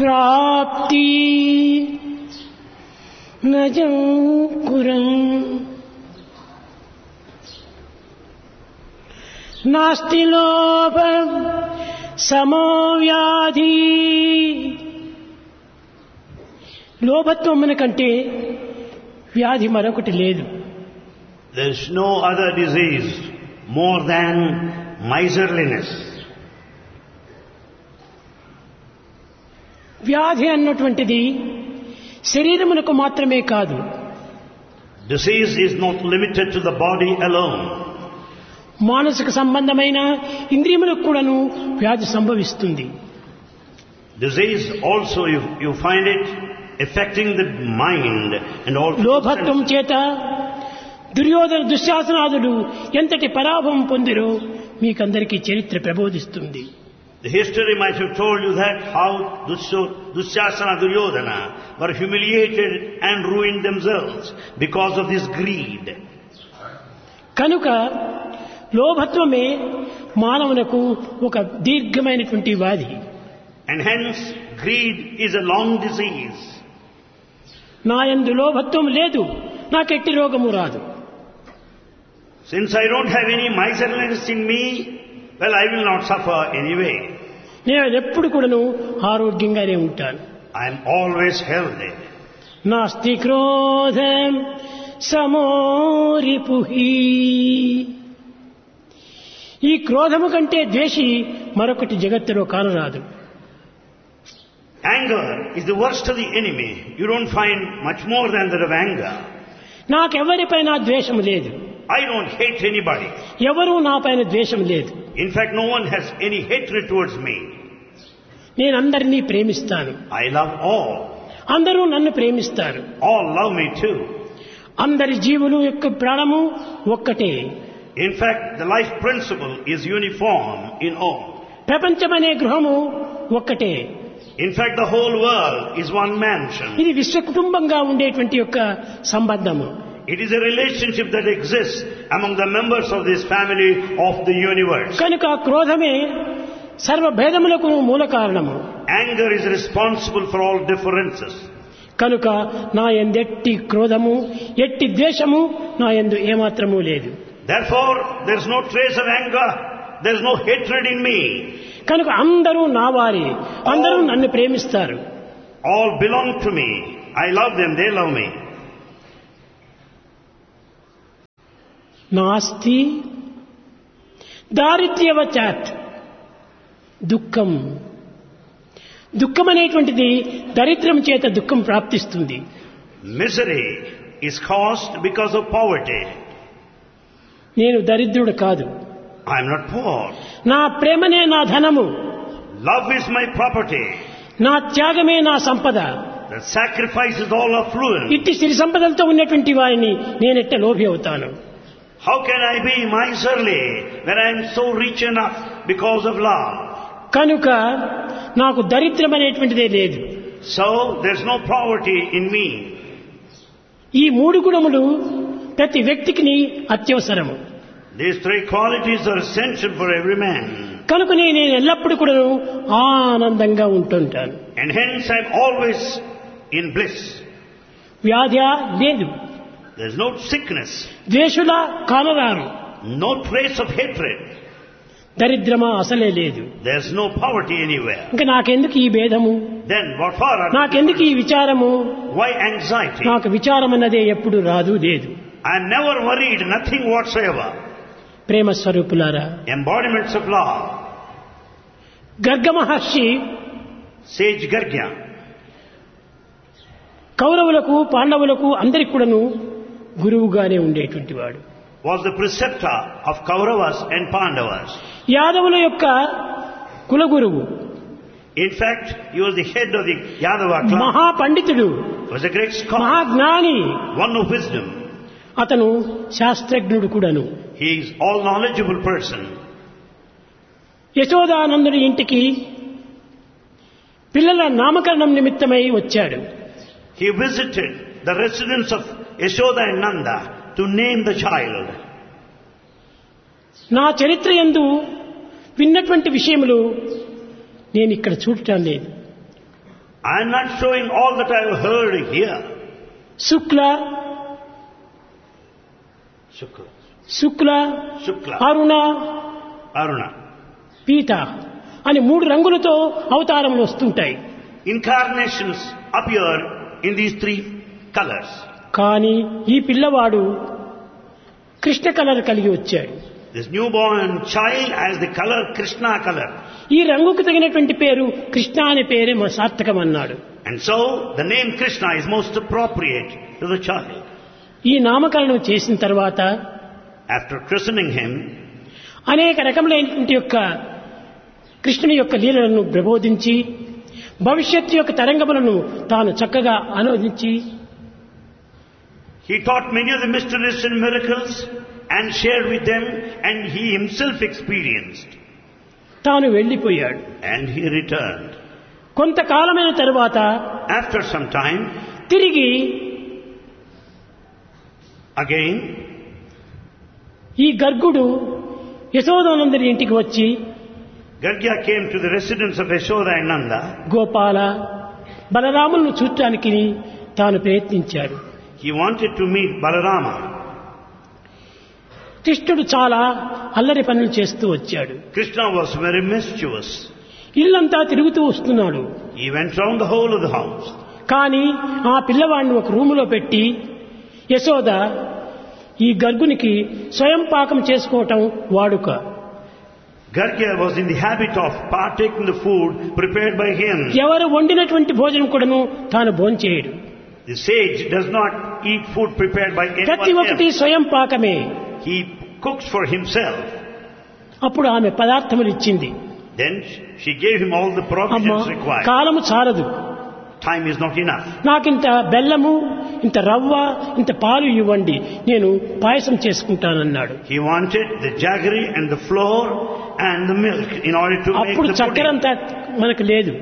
ప్రాప్తి నజం కురం నాస్తి లోభ సమో వ్యాధి లోభత్వం కంటే వ్యాధి మరొకటి లేదు There's no other disease more than miserliness. వ్యాధి అన్నటువంటిది శరీరమునకు మాత్రమే కాదు Disease is not limited to the body alone. మానసిక సంబంధమైన ఇంద్రియములకు కూడాను వ్యాధి సంభవిస్తుంది Disease also, you, you find it affecting the mind and all. లోభత్వం చేత దుర్యోధన దుశ్శాసనాదులు ఎంతటి పరాభవం పొందిరో మీకందరికీ చరిత్ర ప్రబోధిస్తుంది The history might have told you that how Dusho- Dusyasana Duryodhana were humiliated and ruined themselves because of this greed. కనుక లోభత్వమే మానవునకు ఒక దీర్ఘమైనటువంటి వ్యాధి And hence, greed is a long disease. నా యందు లోభత్వం లేదు నాకెట్టి రోగము రాదు Since I don't have any miserliness in me, well, I will not suffer anyway. నేను ఎప్పుడు కూడాను ఆరోగ్యంగానే ఉంటాను I am always healthy. నాస్తి క్రోధం సమోరిపుహి ఈ క్రోధము కంటే ద్వేషి మరొకటి జగత్తులో కానరాదు Anger is the worst of the enemy. You don't find much more than that of anger. నాకెవరిపైన ద్వేషం లేదు I don't hate anybody. ఎవరూ నాపైన ద్వేషం లేదు In fact, no one has any hatred towards me. నేను అందరినీ ప్రేమిస్తాను I love all. అందరూ నన్ను ప్రేమిస్తారు All love me too. అందరి జీవులు యొక్క ప్రాణము ఒక్కటే In fact, the life principle is uniform in all. ప్రపంచమనే గృహము ఒక్కటే In fact, the whole world is one mansion. ఇది విశ్వ కుటుంబంగా ఉండేటువంటి యొక్క సంబంధము It is a relationship that exists among the members of this family of the universe. కనుక ఆ క్రోధమే సర్వభేదములకు మూల కారణము Anger is responsible for all differences. కనుక నా ఎందెట్టి క్రోధము ఎట్టి ద్వేషము నా ఎందు ఏమాత్రము లేదు Therefore, there is no trace of anger. There is no hatred in me. కనుక అందరూ నా వారి అందరూ నన్ను ప్రేమిస్తారు All belong to me. I love them. They love me. నాస్తి దారిద్ర్యవచాత్ దుఃఖం దుఃఖం అనేటువంటిది దరిద్రం చేత దుఃఖం ప్రాప్తిస్తుంది Misery is caused because of poverty. నేను దరిద్రుడు కాదు I am not poor. నా ప్రేమనే నా ధనము Love is my property. నా త్యాగమే నా సంపద The sacrifice is all affluent. ఇట్టి సిరి సంపదలతో ఉన్నటువంటి వారిని నేనెట్ట లోభి అవుతాను How can I be miserly when I am so rich enough because of love? కనుక నాకు దరిద్రం అనేటువంటిదే లేదు So there's no poverty in me. ఈ మూడు గుణములు ప్రతి వ్యక్తికి అత్యవసరము These three qualities are essential for every man. కనుక నేను ఎల్లప్పుడూ కూడా ఆనందంగా ఉంటుంటాను And hence I'm always in bliss. వ్యాధి లేదు There's no sickness, ద్వేషుల కానరారు no trace of hatred. దరిద్రమా అసలే లేదు There's no poverty anywhere. ఇంకా నాకెందుకు ఈ భేదము Then what for? are- నాకెందుకు ఈ విచారము Why anxiety? నాకు విచారం అన్నదే ఎప్పుడు రాదు లేదు I'm never worried, nothing whatsoever. ప్రేమ స్వరూపులారా Embodiments of love. Garga Maharshi Sage Gargya కౌరవులకు పాండవులకు అందరికి కూడాను గురువుగానే ఉండేటువంటి వాడు was the preceptor of Kauravas and Pandavas. యాదవుల యొక్క కులగురువు In fact, he was the head of the Yadava clan. మహాపండితుడు He was a great scholar, మహాజ్ఞాని one of wisdom. అతను శాస్త్రజ్ఞుడు కూడాను He is all knowledgeable person. యశోదానందుడి ఇంటికి పిల్లల నామకరణం నిమిత్తమై వచ్చాడు He visited the residence of Yashoda and Nanda to name the child. నా చరిత్ర యందు విన్నటువంటి విషయములు నేను ఇక్కడ చూడటం లేదు I am not showing all that I have heard here. Shukla Shukla. Shukla Shukla. Aruna Aruna. పీత అని మూడు రంగులతో అవతారములు వస్తుంటాయి Incarnations appear in these three colors. కానీ ఈ పిల్లవాడు కృష్ణ కలర్ కలిగి వచ్చాడు This newborn child has the color Krishna color. ఈ రంగుకు తగినటువంటి పేరు కృష్ణ అనే పేరే మా సార్థకం అన్నాడు And so the name Krishna is most appropriate to the child. ఈ నామకరణం చేసిన తర్వాత After christening him, అనేక రకములైనటువంటి యొక్క కృష్ణుని యొక్క లీలలను ప్రబోధించి భవిష్యత్తు యొక్క తరంగములను తాను చక్కగా అనువదించి he taught many of the mysteries and miracles and shared with them and he himself experienced. తాను వెళ్ళిపోయాడు And he returned. కొంతకాలమైన తరువాత After some time, తిరిగి again, ఈ గర్గుడు యశోదానందరి ఇంటికి వచ్చి Gargya came to the residence of Yashoda and Nanda. Gopala బలరాములను చూడటానికి తాను ప్రయత్నించాడు He wanted to meet Balarama. కృష్ణుడు చాలా అల్లరి పనులు చేస్తూ వచ్చాడు Krishna was very mischievous. ఇల్లంతా తిరుగుతూ వస్తున్నాడు He went round the whole of the house. కానీ ఆ పిల్లవాడిని ఒక రూములో పెట్టి యశోద ఈ గర్గునికి స్వయం పాకం చేసుకోవటం వాడుక Gargya was in the habit of partaking the food prepared by him. ఎవరు వండినటువంటి భోజనం కూడాను తాను భోంచేయడు The sage does not eat food prepared by ప్రతి anyone ఒక్కటి else. స్వయం పాకమే He cooks for himself. అప్పుడు ఆమె పదార్థములు ఇచ్చింది Then she gave him all the అమ్మ provisions required. కాలము చాలదు Time is not enough. నాకింత బెల్లము ఇంత రవ్వ ఇంత పాలు ఇవ్వండి నేను పాయసం చేసుకుంటానన్నాడు He wanted the jaggery and the flour and the milk in order to make అప్పుడు the చక్కెర pudding. అంతా మనకు లేదు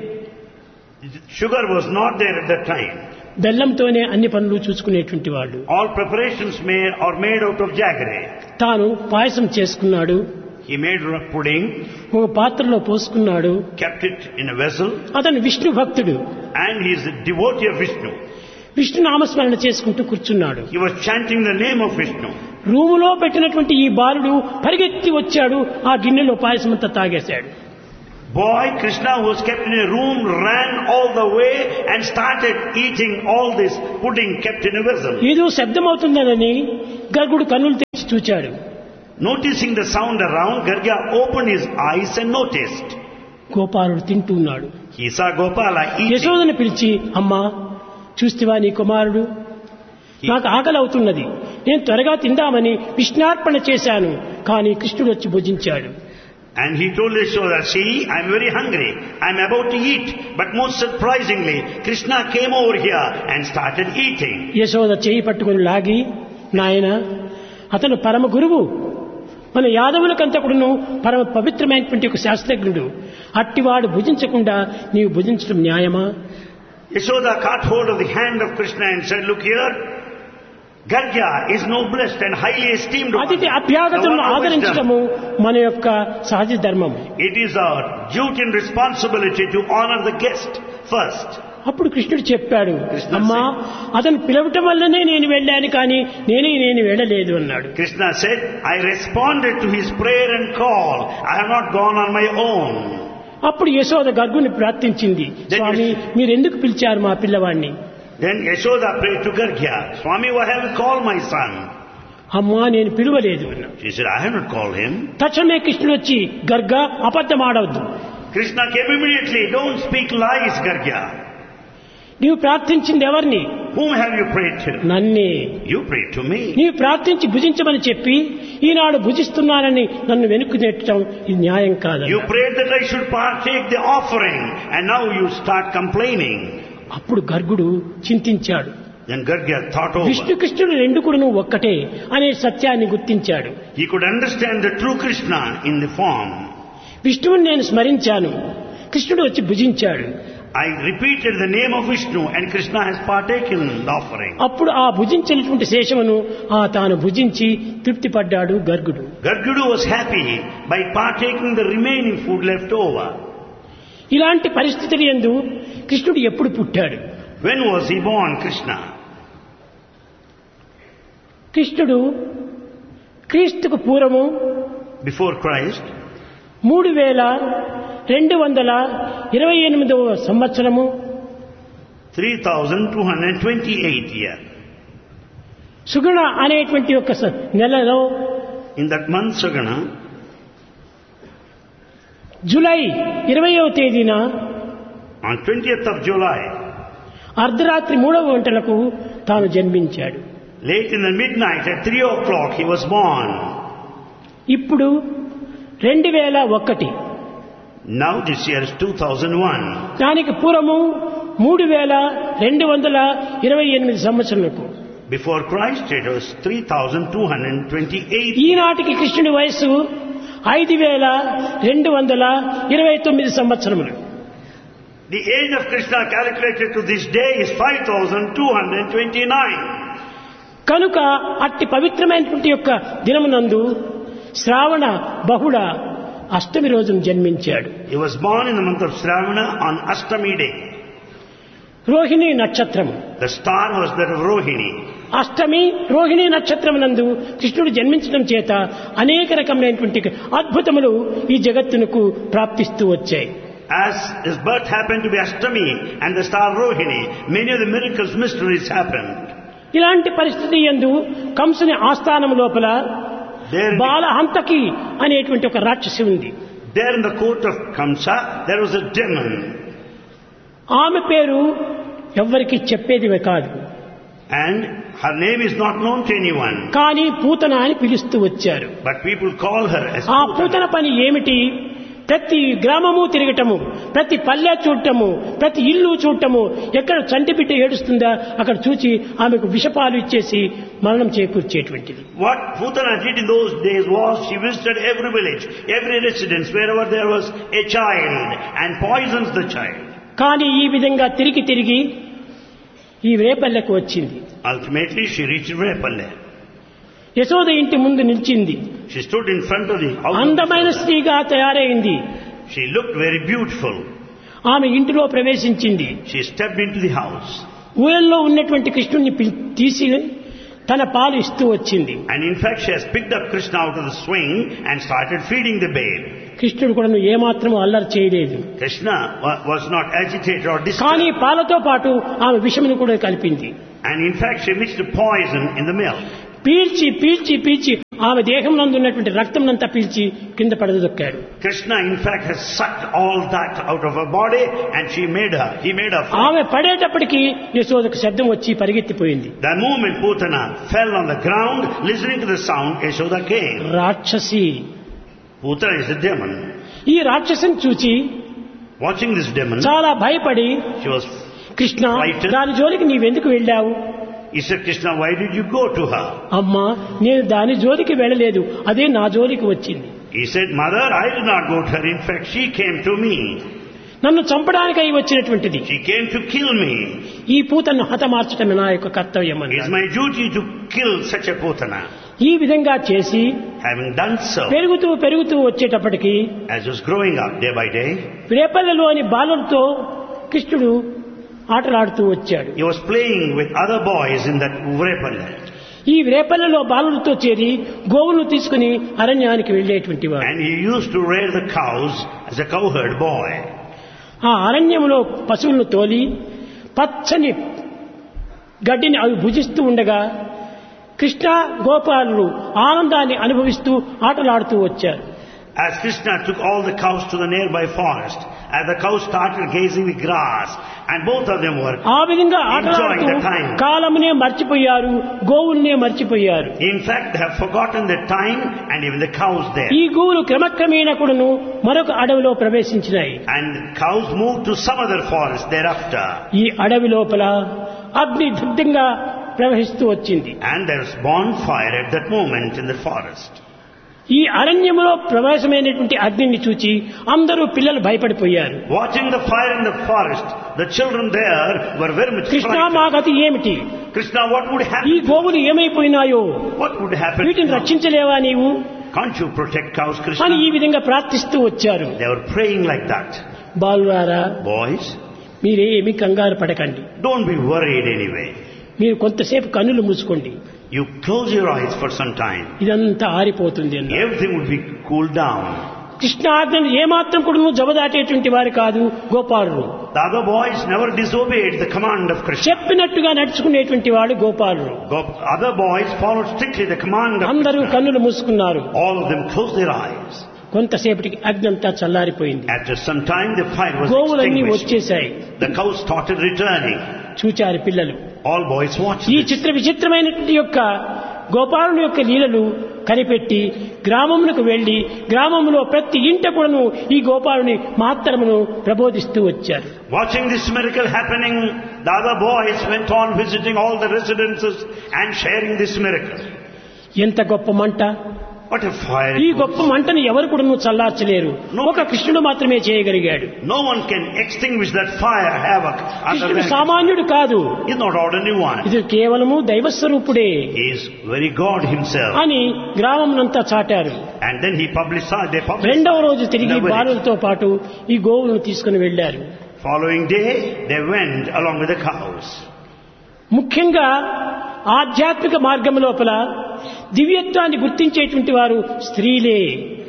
Sugar was not there at that time. బెల్లంతోనే అన్ని పనులు చూసుకునేటువంటి వాళ్ళు All preparations made are made out of jaggery. తాను పాయసం చేసుకున్నాడు He made a pudding, ఒక పాత్రలో పోసుకున్నాడు kept it in a vessel, అతను విష్ణు భక్తుడు and he is a devotee of Vishnu. Vishnu నామస్మరణ చేసుకుంటూ కూర్చున్నాడు He was chanting the name of Vishnu. రూములో పెట్టినటువంటి ఈ బాలుడు పరిగెత్తి వచ్చాడు ఆ గిన్నెలో పాయసం అంతా తాగేశాడు Boy Krishna who was kept in a room ran all the way and started eating all this pudding kept in a vessel. ఏదో శబ్దం అవుతుందనని గర్గుడు కన్నులు తెచ్చి చూచాడు Noticing the sound around, Gargya opened his eyes and noticed. గోపాలుడు తింటూ ఉన్నాడు He saw Gopala eating. యశోదను పిలిచి అమ్మా చూస్తివా నీ కుమారుడు నాకు ఆకలి అవుతున్నది నేను త్వరగా తిందామని విష్ణార్పణ చేశాను కానీ కృష్ణుడు వచ్చి భుజించాడు And he told Yashoda, see, I'm very hungry. I'm about to eat. But most surprisingly, Krishna came over here and started eating. Yashoda చేయి పట్టుకుని లాగి నాయన అతను పరమ గురువు మన యాదవులకంతకుడును పరమ పవిత్రమైనటువంటి ఒక శాస్త్రజ్ఞుడు అట్టివాడు భుజించకుండా నీవు భుజించడం న్యాయమా Yashoda caught hold of the hand of Krishna and said, look here, Gargya is noblest and highly esteemed one. అతిథి The అభ్యాగతలను one of wisdom. ఆదరించడము మన యొక్క సహజ ధర్మం It is our duty and responsibility to honor the guest first. అప్పుడు కృష్ణుడు చెప్పాడు కృష్ణ అమ్మా అతను పిలవటం వల్లనే నేను వెళ్ళాను కానీ నేనే నేను వెళ్ళలేదు అన్నాడు Krishna said, I responded to his prayer and call. I have not gone on my own. అప్పుడు యశోద గర్గుని ప్రార్థించింది Then స్వామి Yas- మీరెందుకు పిలిచారు మా పిల్లవాడిని Then Yashoda prayed to Gargya, Swami, why have you called my son? అమ్మా నేను పిలువలేదు అన్నాడు She said, I have not called him. తక్షణమే కృష్ణుడు వచ్చి గర్గ అబద్ధం ఆడవద్దు Krishna came immediately, don't speak lies, Gargya. నీవు ప్రార్థించింది ఎవరిని Whom have you prayed to? నన్నే You prayed to me. నీవు ప్రార్థించి భుజించమని చెప్పి ఈనాడు భుజిస్తున్నానని నన్ను వెనుక్కు నెట్టడం ఇది న్యాయం కాదు You prayed that I should partake the offering, and now you start complaining. అప్పుడు గర్గుడు చింతించాడు Then Gargya thought over. Vishnu కృష్ణుడు రెండు కూడా ఒక్కటే అనే సత్యాన్ని గుర్తించాడు He could understand the true Krishna in the form. విష్ణువుని నేను స్మరించాను కృష్ణుడు వచ్చి భుజించాడు I repeated the name of Vishnu and Krishna has partaken in the offering. అప్పుడు ఆ భుజించినటువంటి శేషమును ఆ తాను భుజించి తృప్తి పడ్డాడు గర్గుడు Gargudu was happy by partaking the remaining food left over. ఇలాంటి పరిస్థితులు ఎందు కృష్ణుడు ఎప్పుడు పుట్టాడు When was he born, Krishna? కృష్ణుడు క్రీస్తుకు పూర్వము Before Christ, మూడు వేల రెండు వందల ఇరవై ఎనిమిదవ సంవత్సరము 3228 year. సుగుణ అనేటువంటి ఒక స- నెలలో In that month, Sagana, July ఇరవయవ తేదీన on 20th of July, అర్ధరాత్రి మూడవ గంటలకు తాను జన్మించాడు late in the midnight at 3 o'clock, he was born. ఇప్పుడు రెండు వేల ఒకటి Now this year is 2001. దానికి పూర్వము మూడు వేల రెండు వందల ఇరవై ఎనిమిది సంవత్సరాలకు Before Christ, it was 3228. ఈనాటికి కృష్ణుడి వయస్సు ఐదు వేల రెండు వందల ఇరవై తొమ్మిది సంవత్సరములు The age of Krishna calculated to this day is 5229. కనుక అట్టి పవిత్రమైనటువంటి యొక్క దినమునందు శ్రావణ బహుళ అష్టమి రోజున జన్మించాడు He was born in the month of Shravana on Ashtami day. Rohini నక్షత్రము The star was that of Rohini. అష్టమి రోహిణి నక్షత్రమునందు కృష్ణుడు జన్మించడం చేత అనేక రకమైనటువంటి అద్భుతములు ఈ జగత్తునకు ప్రాప్తిస్తూ వచ్చాయి As his birth happened to be Ashtami and the star Rohini, many of the miracles, mysteries happened. ఇలాంటి పరిస్థితి ఎందు కంసుని ఆస్థానం లోపల There in, the, బాలహంతకి అనేటువంటి ఒక రాక్షసి ఉంది there in the court of Kamsa, there was a demon. ఆమె పేరు ఎవ్వరికి చెప్పేది కాదు And her name is not known to anyone. కానీ పూతన అని పిలుస్తూ వచ్చారు But people call her as ఆ Putana. పూతన పని ఏమిటి ప్రతి గ్రామము తిరగటము ప్రతి పల్లె చూడటము ప్రతి ఇల్లు చూడటము ఎక్కడ చంటి బిడ్డ ఏడుస్తుందా అక్కడ చూచి ఆమెకు విషపాలు ఇచ్చేసి మరణం చేకూర్చేటువంటిది What Putana did in those days was she visited every village, every residence, wherever there was a child and poisons the child. కానీ ఈ విధంగా తిరిగి తిరిగి ఈ రేపల్లెకు వచ్చింది Ultimately, she reached Repalle. Yashoda ఇంటి ముందు నిలిచింది She stood in front of the house. of అందమైన Yashoda. స్త్రీగా తయారైంది She looked very beautiful. ఆమె ఇంటిలో ప్రవేశించింది She stepped into the house. ఊయల్లో ఉన్నటువంటి కృష్ణుణ్ణి పిలి- తీసి తన పాలు ఇస్తూ వచ్చింది And in fact, she has picked up Krishna out of the swing and started feeding the babe. కృష్ణుడు కూడా ఏమాత్రం అల్లరి చేయలేదు Krishna wa- was not agitated or కానీ disturbed. పాలతో పాటు ఆమె విషమును కూడా కలిపింది And in fact, she mixed poison in the milk. పీల్చి పీల్చి పీల్చి ఆమె దేహం నందు ఉన్నటువంటి రక్తం పీల్చి కింద పడదొక్కాడు Krishna, in fact, has sucked all that out of her body and she made her, he made her. fall. ఆమె పడేటప్పటికి యశోదకు శబ్దం వచ్చి పరిగెత్తిపోయింది The moment Putana fell on the ground, listening to the sound, Yashoda came. రాక్షసి Putana is a demon. ఈ రాక్షసిని చూచి Watching this demon, చాలా భయపడి she was, Krishna Frightened. దాని జోలికి నీవెందుకు వెళ్ళావు he said, Krishna, why did you go to her? అమ్మా నేను దాని జోలికి వెళ్ళలేదు అదే నా జోలికి వచ్చింది He said, Mother, I did not go to her. In fact, she came to me. నన్ను చంపడానికై వచ్చినటువంటిది She came to kill me. ఈ పూతను హతమార్చటమే నా యొక్క కర్తవ్యం It is అన్నాడు my duty to kill such a Putana. ఈ విధంగా చేసి Having done so, పెరుగుతూ పెరుగుతూ వచ్చేటప్పటికి as he was growing up day by day, రేపల్లెలోని బాలులతో కృష్ణుడు ఆటలాడుతూ వచ్చాడు he was playing with other boys in that Vrepalla. ఈ రేపల్లెలో బాలులతో చేరి గోవులను తీసుకుని అరణ్యానికి వెళ్ళేటువంటి వాడు And he used to rear the cows as a cowherd boy. ఆ అరణ్యంలో పశువులను తోలి పచ్చని గడ్డిని అవి భుజిస్తూ ఉండగా కృష్ణ గోపాలులు ఆనందాన్ని అనుభవిస్తూ ఆటలాడుతూ వచ్చారు As Krishna took all the cows to the nearby forest, as the cows started gazing the grass, and both of them were, ఆ విధంగా ఆటలాడుతూ Enjoying the time. కాలమునే మర్చిపోయారు గోవుల్నే మర్చిపోయారు in fact, they have forgotten the time and even the cows there. ఈ గోవులు క్రమక్రమేణా కూడాను మరొక అడవిలో ప్రవేశించినాయి And cows moved to some other forest thereafter. ఈ అడవి లోపల అగ్ని దగ్ధంగా ప్రవహిస్తూ వచ్చింది And there was bonfire at that moment in the forest. ఈ అరణ్యములో ప్రవేశమైనటువంటి అగ్నిని చూచి అందరూ పిల్లలు భయపడిపోయారు Watching the fire in the forest, the children there were very much Krishna frightened. మా గతి ఏమిటి Krishna, what would ఈ happen? గోవులు ఏమైపోయినాయో What would happen? వీటిని now? రక్షించలేవా నీవు Can't you protect cows, అని Krishna? ఈ విధంగా ప్రార్థిస్తూ వచ్చారు They were praying like that. బాలురారా Boys, మీరేమి కంగారు పడకండి Don't be worried anyway. మీరు కొంతసేపు కన్నులు మూసుకోండి You close your eyes for some time. ఇదంతా ఆరిపోతుంది అన్న Everything will be cooled down. Krishna ఆజ్ఞను ఏమాత్రం కూడా జబదాటేటువంటి వారు కాదు గోపాలుడు The other boys never disobeyed the command of Krishna. చెప్పినట్టుగా నడుచుకునేటువంటి వాడు గోపాలుడు Go- Other boys followed strictly the command of అందరూ Krishna. కన్నులు మూసుకున్నారు All of them closed their eyes. కొంతసేపటికి అగ్ని అంతా చల్లారిపోయింది After some time, the fire was గోవులన్నీ extinguished. వచ్చేశాయి The cows started returning. చూచారు పిల్లలు All boys watched ఈ this. చిత్ర విచిత్రమైనటువంటి యొక్క గోపాలుని యొక్క లీలలు కనిపెట్టి గ్రామమునకు వెళ్లి గ్రామంలో ప్రతి ఇంట కూడాను ఈ గోపాలుని మహత్తరమును ప్రబోధిస్తూ వచ్చారు Watching this miracle happening, the other boys went on visiting all the residences and sharing this miracle. ఎంత గొప్ప మంట What a fire! ఈ it was. గొప్ప మంటను ఎవరు కూడాను చల్లార్చలేరు ఒక కృష్ణుడు మాత్రమే చేయగలిగాడు No one can extinguish that fire havoc other కృష్ణుడు than సామాన్యుడు కాదు He's not ordinary one. ఇది కేవలము దైవస్వరూపుడే He is very God himself. అని గ్రామమునంతా చాటారు And then he publicized, they publicized. రెండవ రోజు తిరిగి the village. బాలులతో పాటు ఈ గోవులను తీసుకుని వెళ్లారు Following day, they went along with the cows. ముఖ్యంగా ఆధ్యాత్మిక మార్గం లోపల దివ్యత్వాన్ని గుర్తించేటువంటి వారు స్త్రీలే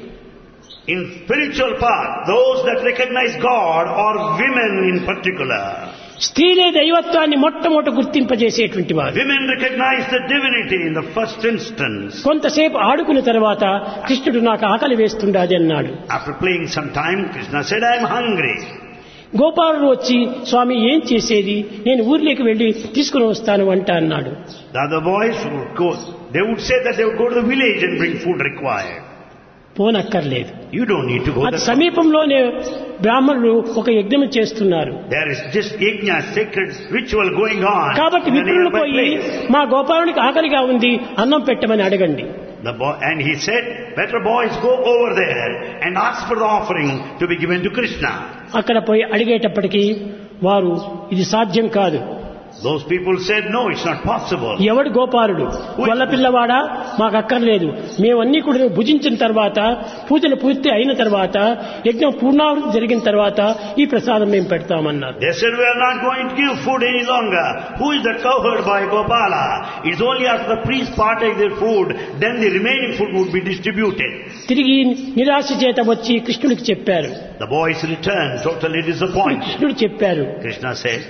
In spiritual path, those that recognize God are women in particular. స్త్రీలే దైవత్వాన్ని మొట్టమొదట గుర్తింపజేసేటువంటి వారు Women recognize the divinity in the first instance. కొంతసేపు ఆడుకున్న తర్వాత కృష్ణుడు నాకు ఆకలి వేస్తుండాది అన్నాడు After playing some time, Krishna said, I am hungry. గోపాలుడు వచ్చి స్వామి ఏం చేసేది నేను ఊర్లోకి వెళ్లి తీసుకుని వస్తాను వంట అన్నాడు The other boys would go, they would say that they would go to the village and bring food required. పోనక్కర్లేదు You don't need to go అతి there. సమీపంలోనే బ్రాహ్మణులు ఒక యజ్ఞం చేస్తున్నారు There is just yajna, sacred ritual going on. కాబట్టి in the విప్రులు nearby పోయి place. మా గోపాలునికి ఆకలిగా ఉంది అన్నం పెట్టమని అడగండి The boy, and he said, better boys go over there and ask for the offering to be given to Krishna. అక్కడ పోయి అడిగేటప్పటికీ వారు ఇది సాధ్యం కాదు Those people said, no, it's not possible. ఎవడు గోపాలుడు గొల్ల పిల్లవాడా మాకు అక్కర్లేదు మేమన్నీ కూడా భుజించిన తర్వాత పూజలు పూర్తి అయిన తర్వాత యజ్ఞం పూర్ణావృతి జరిగిన తర్వాత ఈ ప్రసాదం మేము పెడతామన్నారు They said, we are not going to give food any longer. Who is that cowherd by Gopala? It's only after the priest partake their food, then the remaining food would be distributed. తిరిగి నిరాశ చేత వచ్చి కృష్ణుడికి చెప్పారు The boys returned totally disappointed. కృష్ణుడు చెప్పారు Krishna said,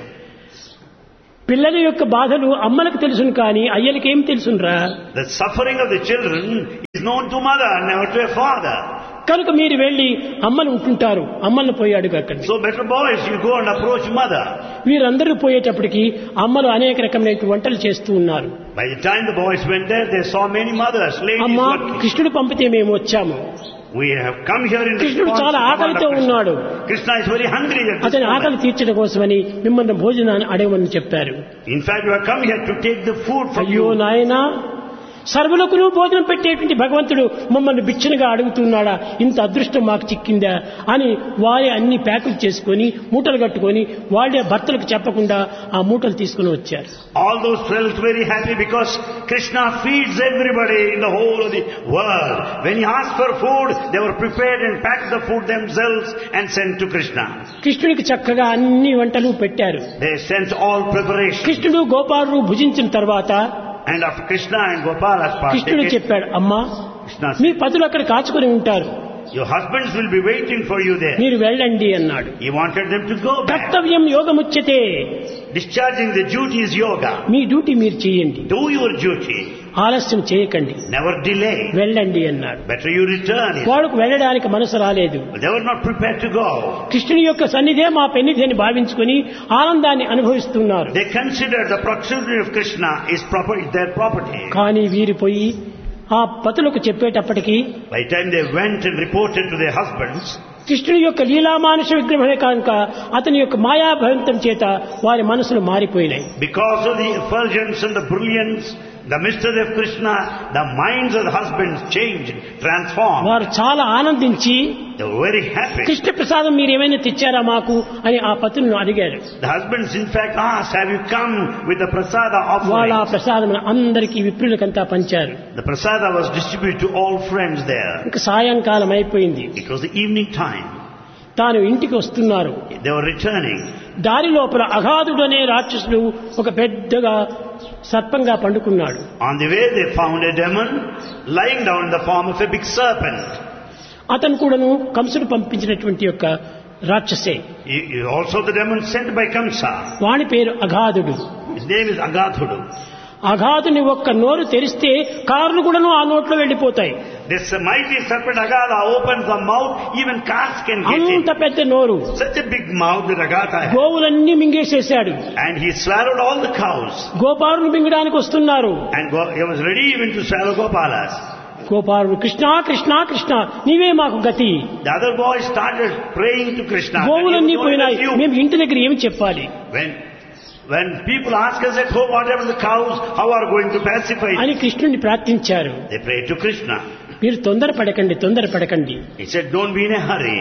పిల్లల యొక్క బాధలు అమ్మలకు తెలుసును కానీ అయ్యలకి ఏం తెలుసునురా the suffering of the children is known to mother, never to a father. కనుక మీరు వెళ్ళి అమ్మలు ఉంటుంటారు అమ్మలను పోయి అడుగు అక్కడ So better boys, you go and approach mother. వీరందరూ పోయేటప్పటికి అమ్మలు అనేక రకమైన వంటలు చేస్తూ ఉన్నారు By the time the boys went there, they saw many mothers, ladies అమ్మా working. కృష్ణుడు పంపితే మేము వచ్చాము We have come here in కృష్ణుడు response to చాలా the command ఆకలితో of Krishna. ఉన్నాడు Krishna is very hungry at this అతని ఆకలి moment. తీర్చడం కోసమని మిమ్మల్ని భోజనాన్ని అడగమని చెప్పారు In fact, you have come here to take the food from అయ్యో you. నాయనా సర్వులకును భోజనం పెట్టేటువంటి భగవంతుడు మమ్మల్ని బిచ్చనగా అడుగుతున్నాడా ఇంత అదృష్టం మాకు చిక్కిందా అని వారే అన్ని ప్యాకులు చేసుకొని మూటలు కట్టుకొని వాళ్ళే భర్తలకు చెప్పకుండా ఆ మూటలు తీసుకుని వచ్చారు All those felt very happy because Krishna feeds everybody in the whole of the world. When he asked for food, they were prepared and packed the food themselves and sent to Krishna. కృష్ణుడికి చక్కగా అన్ని వంటలు పెట్టారు They sent all preparation. కృష్ణుడు గోపాలుడు భుజించిన తర్వాత And after Krishna and Gopala's కృష్ణుడు partaken, చెప్పాడు అమ్మా Krishna మీ said, పతులు అక్కడ కాచుకొని ఉంటారు your husbands will be waiting for you there. మీరు వెళ్ళండి అన్నాడు He wanted them to go back. కర్తవ్యం యోగముచ్యతే Discharging the duty is yoga. మీ డ్యూటీ మీరు చేయండి Do your duty. ఆలస్యం చేయకండి Never delay. వెళ్ళండి అన్నాడు Better you return. వాడుకు వెళ్ళడానికి మనసు రాలేదు But they were not prepared to go. కృష్ణుని యొక్క సన్నిధే మా పెన్నిధి అని భావించుకుని ఆనందాన్ని అనుభవిస్తున్నారు They considered the proximity of Krishna is proper, is their property. కానీ వీరు పోయి ఆ పతులకు చెప్పేటప్పటికి By the time they went and reported to their husbands, కృష్ణుని యొక్క లీలామానుష విగ్రహమే కనుక అతని యొక్క మాయాభయంతం చేత వారి మనసులు మారిపోయినాయి because of the effulgence and the brilliance, the mystery of Krishna, the minds of the husbands changed, transformed. వారు చాలా ఆనందించి They were very happy. Krishna ప్రసాదం మీరు ఏమైనా తెచ్చారా మాకు అని ఆ పతులను అడిగారు The husbands in fact asked, have you come with the prasada వాళ్ళ ఆ offering? ప్రసాదం అందరికీ విప్రులకంతా పంచారు The prasada was distributed to all friends there. ఇంకా సాయంకాలం అయిపోయింది It was the evening time. తాను ఇంటికి వస్తున్నారు They were returning. దారి లోపల అగాధుడు అనే రాక్షసుడు ఒక పెద్దగా సర్పంగా పండుకున్నాడు On the way, they found a demon lying down in the form of a big serpent. అతను కూడాను కంసుడు పంపించినటువంటి యొక్క రాక్షసే He- he- Also, the demon sent by Kamsa. వాని పేరు అగాధుడు His name is Agathudu. అగాధుని ఒక్క నోరు తెరిస్తే కార్లు కూడాను ఆ నోట్లో వెళ్ళిపోతాయి This mighty serpent Agatha opens the mouth, even cars can get అంత in. పెద్ద నోరు Such a big mouth that Agatha had. గోవులన్నీ మింగేసేశాడు And he swallowed all the cows. గోపారులు మింగడానికి వస్తున్నారు And go, he was ready even to swallow Gopalas. గోపారుడు Krishna Krishna Krishna నీవే మాకు గతి The other boys started praying to Krishna. that he గోవులన్నీ was going పోయినాయి with you. మేము ఇంటి దగ్గర ఏమి చెప్పాలి When, when people ask us at home, what happened to the cows? How are going to pacify? అని కృష్ణుని ప్రార్థించారు They prayed to Krishna. మీరు తొందరపడకండి తొందరపడకండి He said, don't be in a hurry.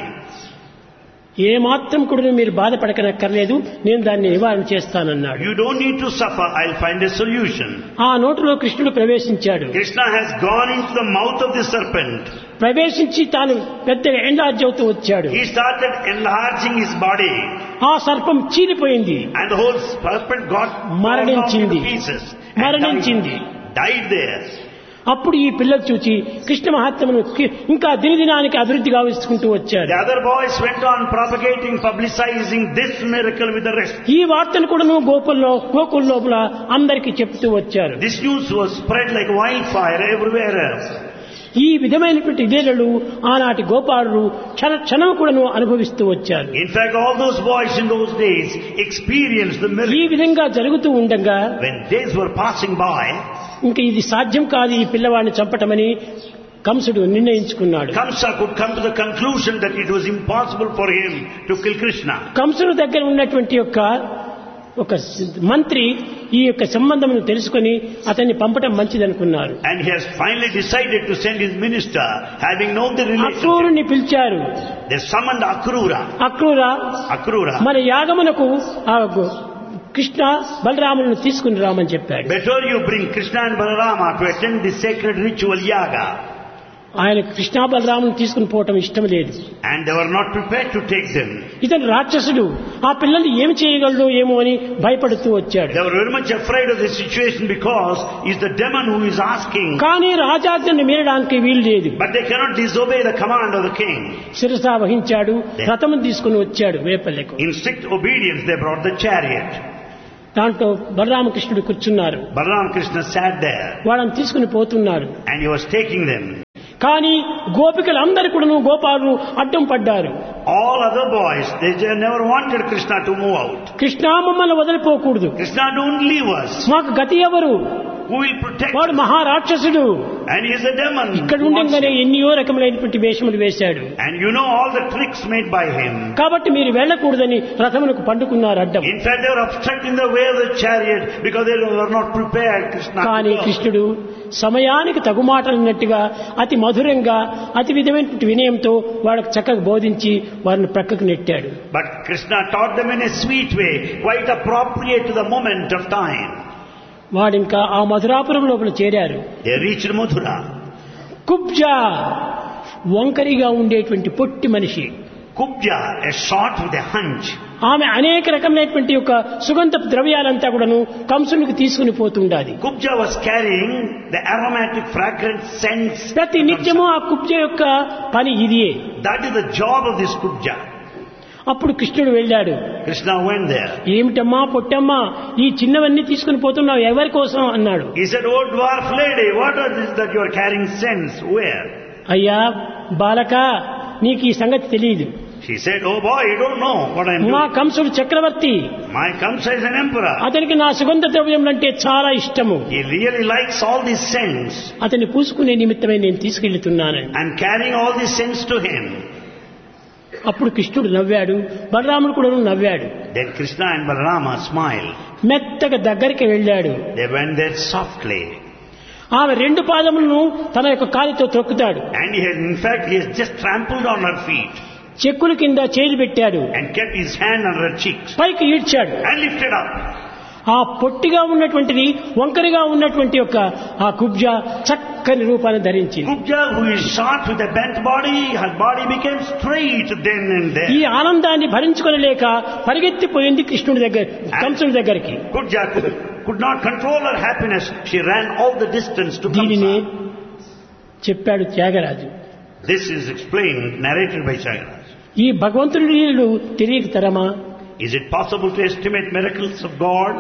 ఏ మాత్రం కూడా మీరు బాధపడకనక్కర్లేదు నేను దాన్ని నివారణ చేస్తానన్నాడు You don't need to suffer. I'll find a solution. ఆ నోటిలో కృష్ణుడు ప్రవేశించాడు Krishna has gone into the mouth of the serpent. ప్రవేశించి తాను పెద్దగా ఎండార్జ్ అవుతూ వచ్చాడు He started enlarging his body. ఆ సర్పం చీలిపోయింది And the whole serpent got torn off మరణించింది. into pieces. and మరణించింది. died, died there. అప్పుడు ఈ పిల్లలు చూచి కృష్ణ మహాత్మను కి- ఇంకా దినదినానికి అభివృద్ధి గావించుకుంటూ The వచ్చారు other boys went on propagating, publicizing this miracle with the rest. ఈ వార్తను కూడాను గోకుల్లో గోకుల్ లోపల అందరికీ చెప్తూ వచ్చారు This news was spread like wildfire everywhere else. ఈ విధమైనటువంటి లీలలు ఆనాటి గోపాలుడు క్షణ క్షణం కూడాను అనుభవిస్తూ వచ్చారు In fact, all those boys in those days experienced the ఈ miracle. విధంగా జరుగుతూ ఉండగా When days were passing by, ఇంక ఇది సాధ్యం కాదు ఈ పిల్లవాడిని చంపటమని కంసుడు నిర్ణయించుకున్నాడు Kamsa could come to the conclusion that it was impossible for him to kill Krishna. కంసుడు దగ్గర ఉన్నటువంటి యొక్క ఒక మంత్రి ఈ యొక్క సంబంధమును తెలుసుకొని అతన్ని పంపటం మంచిదనుకున్నారు And he has finally decided to send his minister, having known the relationship. అక్రూరుని పిలిచారు They summoned Akrura. అక్రూర Akrura. మన యాగమునకు ఆ గు- కృష్ణ బలరాములను తీసుకుని రామని చెప్పాడు Better you bring Krishna and Balarama to attend this sacred ritual yaga. ఆయన కృష్ణ బలరాములను తీసుకుని పోవటం ఇష్టం లేదు And they were not prepared to take them. ఇతను రాక్షసుడు ఆ పిల్లల్ని ఏమి చేయగలడు ఏమో అని భయపడుతూ వచ్చాడు They were very much afraid of the situation because he's the demon who is asking. కానీ రాజాజ్ఞను మీరడానికి వీలు లేదు But they cannot disobey the command of the king. శిరసా వహించాడు రథము తీసుకుని వచ్చాడు వేపల్లెకు In strict obedience, they brought the chariot. దాంట్లో బలరామకృష్ణుడు కూర్చున్నారు Balaram Krishna sat there వాళ్ళని తీసుకుని పోతున్నారు and he was taking them. కానీ గోపికలందరూ కూడాను గోపాలు అడ్డం పడ్డారు All other boys, they just never wanted Krishna to move out. Krishna మమ్మల్ని వదిలిపోకూడదు Krishna, don't leave us. మాకు గతి ఎవరు Who will protect వాడు us? మహారాక్షసుడు And he is a demon. ఇక్కడ who wants ఉండగానే you. ఎన్నో రకములైనటువంటి వేషములు వేశాడు And you know all the tricks made by him. కాబట్టి మీరు వెళ్ళకూడదని రథమునకు పండుకున్నారు అడ్డం In fact, they were obstructing the way of the chariot because they were not prepared. Krishna. కానీ to go. కృష్ణుడు సమయానికి తగు మాటలన్నట్టుగా అతి మధురంగా అతి విధమైనటువంటి వినయంతో వాళ్ళకు చక్కగా బోధించి వారిని ప్రక్కకు నెట్టాడు But Krishna taught them in a sweet way, quite appropriate to the moment of time. వాడింకా ఆ మధురాపురం లోపల చేరారు They reached Mathura. కుబ్జా వంకరిగా ఉండేటువంటి పొట్టి మనిషి Kubja, a short with a hunch. ఆమె అనేక రకమైనటువంటి యొక్క సుగంధ ద్రవ్యాలంతా కూడాను కంసునికి తీసుకుని పోతుండాలి Kubja was carrying the aromatic fragrant scents. ప్రతి నిత్యము ఆ కుబ్జ యొక్క పని ఇదియే That is the job of this Kubja. అప్పుడు కృష్ణుడు వెళ్ళాడు Krishna went there. ఏమిటమ్మా పొట్టమ్మా ఈ చిన్నవన్నీ తీసుకుని పోతున్నావు ఎవరి కోసం అన్నాడు He said, Oh dwarf lady, what are this that you are carrying scents? Where? అయ్యా బాలక నీకు ఈ సంగతి తెలియదు She said, Oh boy, you don't know what I'm మా doing. కంసుడు చక్రవర్తి My Kamsa is an emperor. అతనికి నా సుగంధ ద్రవ్యములంటే చాలా ఇష్టము He really likes all these scents. అతన్ని పూసుకునే నిమిత్తమై నేను తీసుకెళ్తున్నాను I'm carrying all these scents to him. అప్పుడు కృష్ణుడు నవ్వాడు బలరాముడు కూడా నవ్వాడు Then Krishna and Balarama smiled. మెత్తగా దగ్గరికి వెళ్ళాడు They went there softly. ఆమె రెండు పాదములను తన యొక్క కాలితో త్రొక్కుతాడు And he has, in fact, he has just trampled on her feet చెక్కుల కింద చేయి పెట్టాడు and kept his hand on her cheeks పైకి ఈడ్చాడు and lifted up. ఆ పొట్టిగా ఉన్నటువంటిది వంకరిగా ఉన్నటువంటి యొక్క ఆ కుబ్జ చక్క చక్కని రూపాన్ని ధరించింది Kubja, who is short with a bent body, her body became straight then and ఈ there. ఆనందాన్ని భరించుకోలేక పరిగెత్తిపోయింది కృష్ణుడి దగ్గర కంసుడి దగ్గరికి Kubja could, could not control her happiness. She ran all the distance to దీనిని Kamsa. చెప్పాడు Tyagaraju This is explained, narrated by Chairaj. ఈ భగవంతుడి లీలలు తెలియక తరమా Is it possible to estimate miracles of God?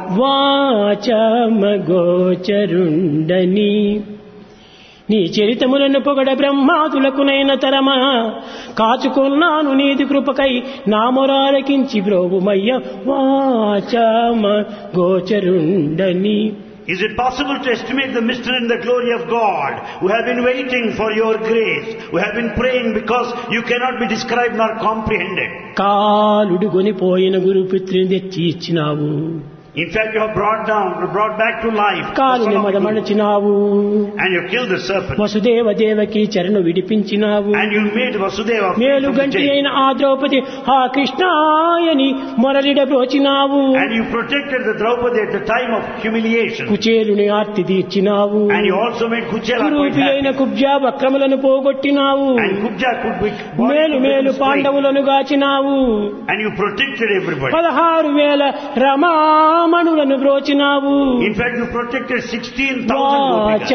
వాచమగోచరుండని నీ చరితములను పొగడ బ్రహ్మాదులకునైన తరమా కాచుకున్నాను నీది కృపకై నామొరాలకించి బ్రోగుమయ్య వాచమ గోచరుండని Is it possible to estimate the mystery and the glory of God, who have been waiting for your grace, who have been praying because you cannot be described nor comprehended? కాలుడు గొనిపోయిన గురుపుత్రిని తెచ్చి ఇచ్చినావు In fact, you have brought down, brought back to life, the కాలుని son of Guru, మదమణచినావు and you killed the serpent, Vasudeva Devaki చరణు విడిపించినావు and you made Vasudeva free మేలు from the గంటి jail, అయిన ఆ ద్రౌపది ఆ కృష్ణాయని మొరలిడబ్రోచినావు and you protected the Draupadi at the time of humiliation, కుచేలుని Aarti తీర్చినావు and you also made Kuchela quite కురూపి అయిన happy, Kubja వక్రములను పోగొట్టినావు and Kubja could be మేలు మేలు straight, పాండవులను గాచినావు and you protected everybody. పదహారు వేల రమామణులను బ్రోచినావు In fact, you protected 16,000 gopikas.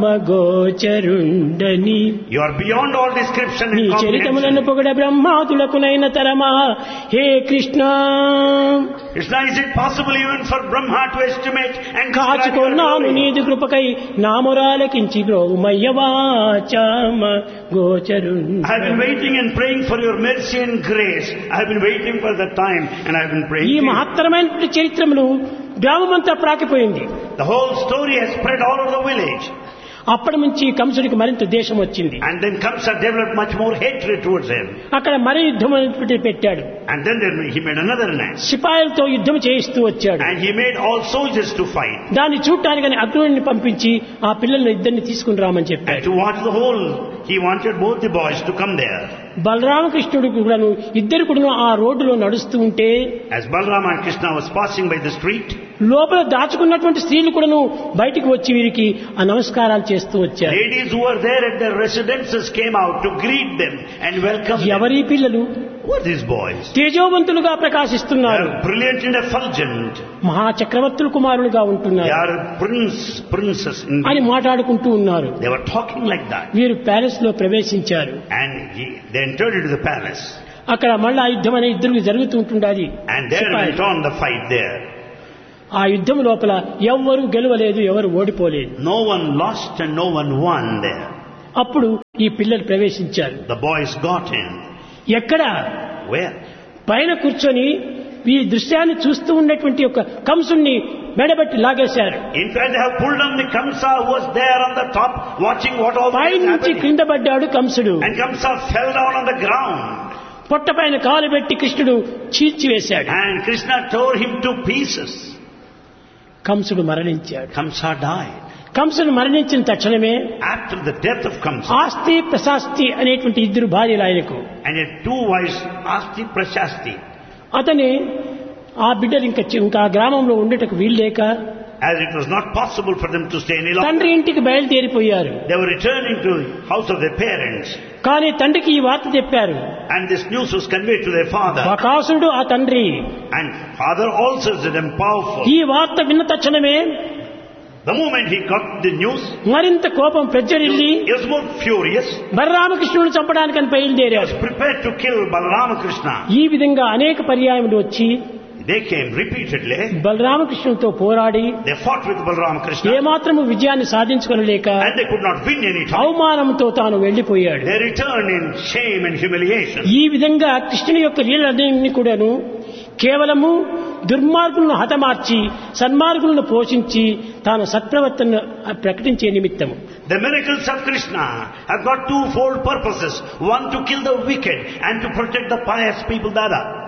వాచమగోచరుండని You are beyond all description నీ and చరితములను comprehension. పొగడ బ్రహ్మాతులకునైన తరమా హే Krishna Krishna, is it possible even for Brahma to estimate and describe your కాచుకొన్నాను glory? నీది కృపకై నామురాలకించి బ్రోమయ్యవాచామ గోచరుండ I have been waiting and praying for your mercy and grace. I have been waiting for the time and I have been praying. ఈ to you. మహత్తరమైనటువంటి చరిత్రములు గ్రామమంతా ప్రాకిపోయింది The whole story has spread all over the village. అప్పటి నుంచి కంసుడికి మరింత దేశం వచ్చింది And then Kamsa developed much more hatred towards him. అక్కడ మరి యుద్ధం అనేటువంటిది పెట్టాడు And then there, he made another net. సిపాయిలతో యుద్ధం చేయిస్తూ వచ్చాడు And he made all soldiers to fight. దాన్ని చూడటానికి అర్జునుడిని పంపించి ఆ పిల్లల్ని ఇద్దరిని తీసుకుని రామని And చెప్పాడు to watch the whole, he wanted both the boys to come there. బలరామకృష్ణుడు కూడాను ఇద్దరు కూడా ఆ రోడ్డులో నడుస్తూ ఉంటే As Balrama and Krishna was passing by the street, లోపల దాచుకున్నటువంటి స్త్రీలు కూడాను బయటికి వచ్చి వీరికి ఆ నమస్కారాలు చేస్తూ వచ్చారు ladies who were there at their residences came out to greet them and welcome them. ఎవరి పిల్లలు Who are these boys? తేజోవంతులుగా They ప్రకాశిస్తున్నారు are brilliant and effulgent. మహాచక్రవర్తుల కుమారులుగా They ఉంటున్నారు are prince, princess. In అని మాట్లాడుకుంటూ ఉన్నారు they were talking like that. వీరు palace లో ప్రవేశించారు And he, they entered into the palace. అక్కడ మళ్ళా ఆ యుద్ధం అనే ఇద్దరు జరుగుతూ ఉంటుండాలి And there సిపాయిలు. went on the fight there. ఆ యుద్ధం లోపల ఎవ్వరూ గెలవలేదు ఎవరు ఓడిపోలేదు No one lost and no one won there. అప్పుడు ఈ పిల్లలు ప్రవేశించారు The boys got in. ఎక్కడ Where? పైన కూర్చొని ఈ దృశ్యాన్ని చూస్తూ ఉన్నటువంటి ఒక కంసుణ్ణి మెడబెట్టి లాగేశారు In fact, they have pulled on the Kamsa who was there on the top watching what all pi was నుంచి happening. క్రింద పడ్డాడు కంసుడు And Kamsa fell down on the ground. పొట్ట పైన కాలు పెట్టి కృష్ణుడు చీల్చివేశాడు And Krishna tore him to pieces. కంసుడు మరణించాడు Kamsa died. కంసుడు మరణించిన తక్షణమే After the death of Kamsa, ఆస్తి ప్రశాస్తి అనేటువంటి ఇద్దరు భార్యలు ఆయనకు and he had two wives, Asti Prashasti. అతని ఆ బిడ్డలు ఇంకా చి- ఇంకా ఆ గ్రామంలో ఉండటకు వీల్లేక As it was not possible for them to stay any longer, తండ్రి ఇంటికి బయలుదేరిపోయారు they were returning to the house of their parents. కానీ తండ్రికి ఈ వార్త చెప్పారు And this news was conveyed to their father. బకాసురుడు ఆ తండ్రి And father also is them powerful. ఈ వార్త విన్న తక్షణమే The moment he got the news, మరింత కోపం ప్రజ్వరిల్లి he was more furious. బలరామకృష్ణుడు చంపడానికని He was బయలుదేరారు prepared to kill Balaramakrishna. ఈ విధంగా అనేక పర్యాయములు వచ్చి They came repeatedly. బలరామకృష్ణుడితో పోరాడి They fought with Balaramakrishna. ఏమాత్రము విజయాన్ని సాధించుకొనలేక And they could not win any time. అవమానంతో తాను వెళ్లిపోయాడు They returned in shame and humiliation. ఈ విధంగా కృష్ణుని యొక్క లీలన్నీ కూడాను కేవలము దుర్మార్గులను హతమార్చి సన్మార్గులను పోషించి తాను సత్ప్రవర్తన ప్రకటించే నిమిత్తము The miracles of Krishna have got twofold purposes. One to kill the wicked and to protect the pious people, the other.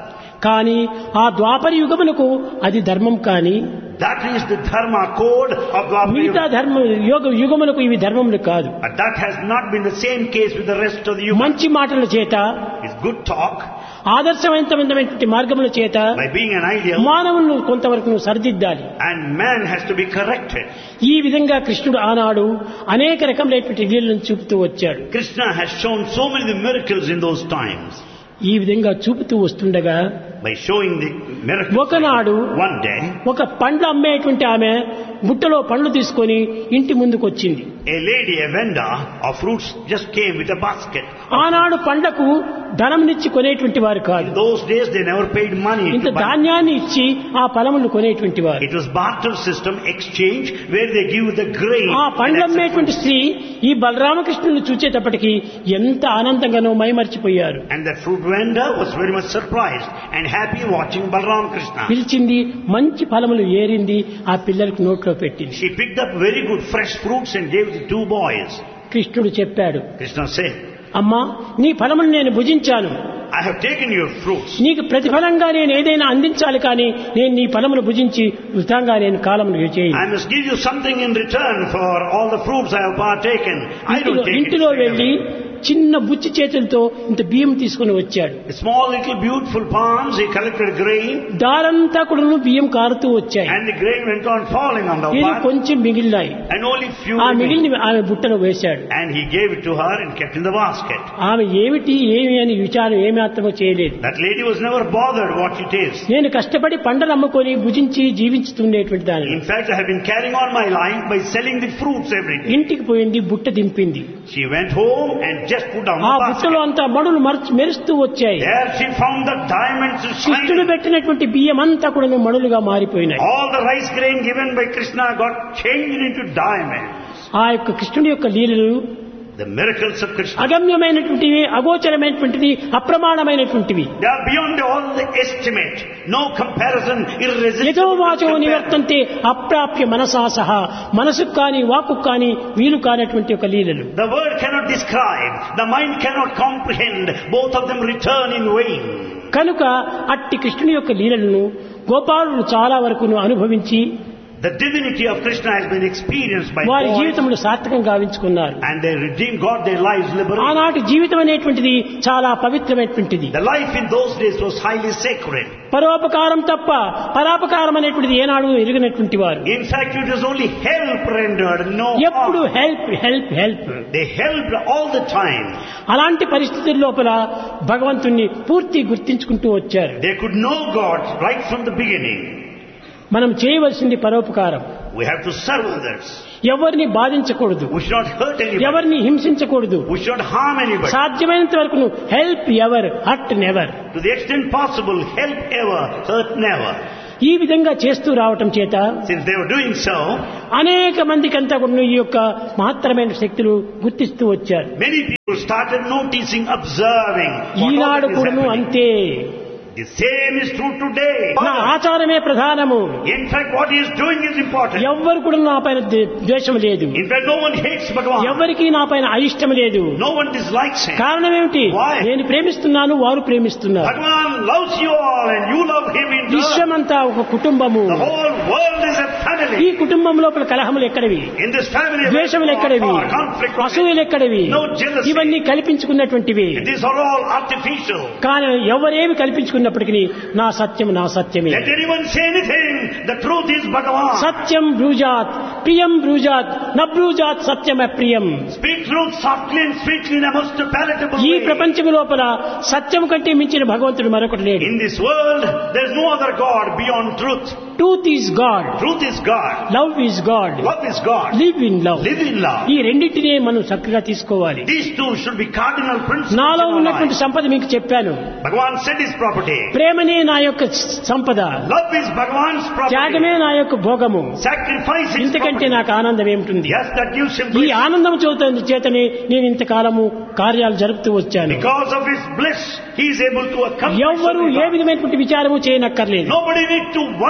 కానీ ఆ ద్వాపర యుగమునకు అది ధర్మం కానీ That is the dharma code of Dwapara మిగతా Yuga. ధర్మ యోగ యుగములకు ఇవి ధర్మములు కాదు But that has not been the same case with the rest of the Yuga. మంచి మాటల చేత It's good talk ఆదర్శవంతమైనటువంటి మార్గముల చేత by being an ideal మానవులను కొంతవరకు నువ్వు సరిదిద్దాలి and man has to be corrected. ఈ విధంగా కృష్ణుడు ఆనాడు అనేక రకములైనటువంటి లీలను చూపుతూ వచ్చాడు Krishna has shown so many miracles in those times. ఈ విధంగా చూపుతూ వస్తుండగా By showing the miracles ఒకనాడు one day, ఒక పండ్లు అమ్మేటువంటి ఆమె బుట్టలో పండ్లు తీసుకొని ఇంటి ముందుకు వచ్చింది a lady, a vendor of fruits just came with a basket. ఆనాడు పండ్లకు ధనంనిచ్చి కొనేటువంటి వారు కాదు In those days they never paid money ఇంత to buy. ధాన్యాన్ని ఇచ్చి ఆ ఫలములు కొనేటువంటి వారు It was barter system, exchange, where they give the grain. ఆ and పండ్లు accept అమ్మేటువంటి స్త్రీ ఈ బలరామకృష్ణుని చూచేటప్పటికి ఎంత ఆనందంగానో మైమర్చిపోయారు And the fruit vendor was very much surprised and happy watching Balram Krishna. పిలిచింది మంచి ఫలములు ఏరింది ఆ పిల్లలకు నోట్లో పెట్టింది She picked up very good fresh fruits and gave the two boys. కృష్ణుడు చెప్పాడు Krishna said, అమ్మా నీ ఫలములు నేను భుజించాను I have taken your fruits. నీకు ప్రతిఫలంగా నేను ఏదైనా అందించాలి కానీ నేను నీ ఫలమును భుజించి వృథంగా నేను కాలమును చేయను I must give you something in return for all the fruits I have partaken. I ఇంటిలో don't take ఇంటిలో it. వెళ్లి చిన్న బుచ్చి చేతులతో ఇంత బియ్యం తీసుకుని వచ్చాడు A small little beautiful palms, he collected grain దారంతా కూడా బియ్యం కారుతూ వచ్చాయి and the grain went on falling on the ఇది path కొంచెం మిగిలినాయి and only few ఆ remained. మిగిలిన ఆమె బుట్టలో వేశాడు And he gave it to her and kept in the basket. ఆమె ఏమిటి ఏమి అని విచారం ఏమాత్రమో చేయలేదు That lady was never bothered what it is. నేను కష్టపడి పంటలు అమ్ముకొని భుజించి జీవించుతుండేటువంటి దాన్ని In fact, I have been carrying on my life by selling the fruits every day. ఇంటికి పోయింది బుట్ట దింపింది She went home and just put down ఆ the బుట్టలో basket. అంతా మడులు మరచి మెరుస్తూ వచ్చాయి There she found the diamonds కృష్ణుడు shining. పెట్టినటువంటి బియ్యం అంతా కూడా మడులుగా మారిపోయినాయి All the rice grain given by Krishna got changed into diamonds. ఆ యొక్క కృష్ణుడి యొక్క లీలలు The miracles of Krishna. అగమ్యమైనటువంటివి అగోచరమైనటువంటివి అప్రమాణమైనటువంటివి They are beyond all the estimate. No comparison, irresistible. యథోవాచో comparison. నివర్తంతే అప్రాప్య మనసా సహా మనసుకు కానీ వాకు కానీ వీలు కానటువంటి ఒక లీలలు The word cannot describe. The mind cannot comprehend. Both of them return in vain. కనుక అట్టి కృష్ణుని యొక్క లీలలను గోపాలుడు చాలా వరకు అనుభవించి The divinity of Krishna has been experienced by వారి boys జీవితంలో సార్థకం గావించుకున్నారు and they redeemed God their lives liberally. ఆనాటి జీవితం అనేటువంటిది చాలా పవిత్రమైనటువంటిది The life in those days was highly sacred. పరోపకారం తప్ప పరాపకారం అనేటువంటిది ఏనాడు ఎరిగినటువంటి వారు In fact, it was only help rendered, no ఎప్పుడు harm. Help help help They helped all the time. అలాంటి పరిస్థితుల లోపల భగవంతుణ్ణి పూర్తి గుర్తించుకుంటూ వచ్చారు They could know God right from the beginning. మనం చేయవలసింది పరోపకారం We have to serve others. ఎవరిని బాధించకూడదు We should not hurt anybody. ఎవరిని హింసించకూడదు We should not harm anybody. సాధ్యమైనంత వరకు help ever hurt never To the extent possible, help ever, hurt never. ఈ విధంగా చేస్తూ రావటం చేత Since they were doing so, అనేక మందికి అంతా కూడా ఈ యొక్క మహత్తరమైన శక్తులు గుర్తిస్తూ వచ్చారు many people started noticing, observing. what all Eenadu that is కూడాను happening. అంతే The same is true today. నా ఆచారమే ప్రధానము In fact, what he is doing is important. ఎవ్వరు కూడా నా పైన ద్వే- ద్వేషం లేదు In fact, no one hates Bhagavan. ఎవరికి నా పైన అయిష్టం లేదు No one dislikes him. కారణం ఏమిటి Why? నేను ప్రేమిస్తున్నాను వారు ప్రేమిస్తున్నారు Bhagavan loves you all and you love him in turn. విశ్వమంతా ఒక కుటుంబము The whole world is a ఈ family. కుటుంబం లోపల కలహములు ఎక్కడవి In this family, ద్వేషములు ఎక్కడవి war, conflict, అసూయలు ఎక్కడవి No jealousy. ఇవన్నీ కల్పించుకున్నటువంటివి these are all artificial. కానీ ఎవరేమి కల్పించుకున్నప్పటికీ నా సత్యం నా సత్యమే Let anyone say anything, the truth is Bhagavan. సత్యం బ్రూజాత్ ప్రియం బ్రూజాత్ నబ్రూజాత్ సత్యం అప్రియం Speak truth softly and sweetly in a most palatable ఈ way. ప్రపంచం లోపల సత్యం కంటే మించిన భగవంతుడు మరొకటి లేడు In this world, there is no other God beyond truth. Truth is God Truth is God. Love is God Love is God. Live in love Live in love. ఈ రెండింటినే మనం చక్కగా తీసుకోవాలి These two should be cardinal principles నాలో in our ఉన్నటువంటి life. సంపద మీకు చెప్పాను Bhagavan said his property. ప్రేమనే నా యొక్క సంపద Love is Bhagavan's property. త్యాగమే నా యొక్క భోగము Sacrifice is ఇంతకంటే property. నాకు ఆనందం ఏమిటి Yes, that you ఈ simply, ఆనందం చదువుతున్న చేతనే నేను ఇంతకాలము కార్యాలు జరుపుతూ వచ్చాను because of his bliss, he is able to accomplish ఎవ్వరూ ఏ everything. విధమైనటువంటి విచారము చేయనక్కర్లేదు Nobody need to worry on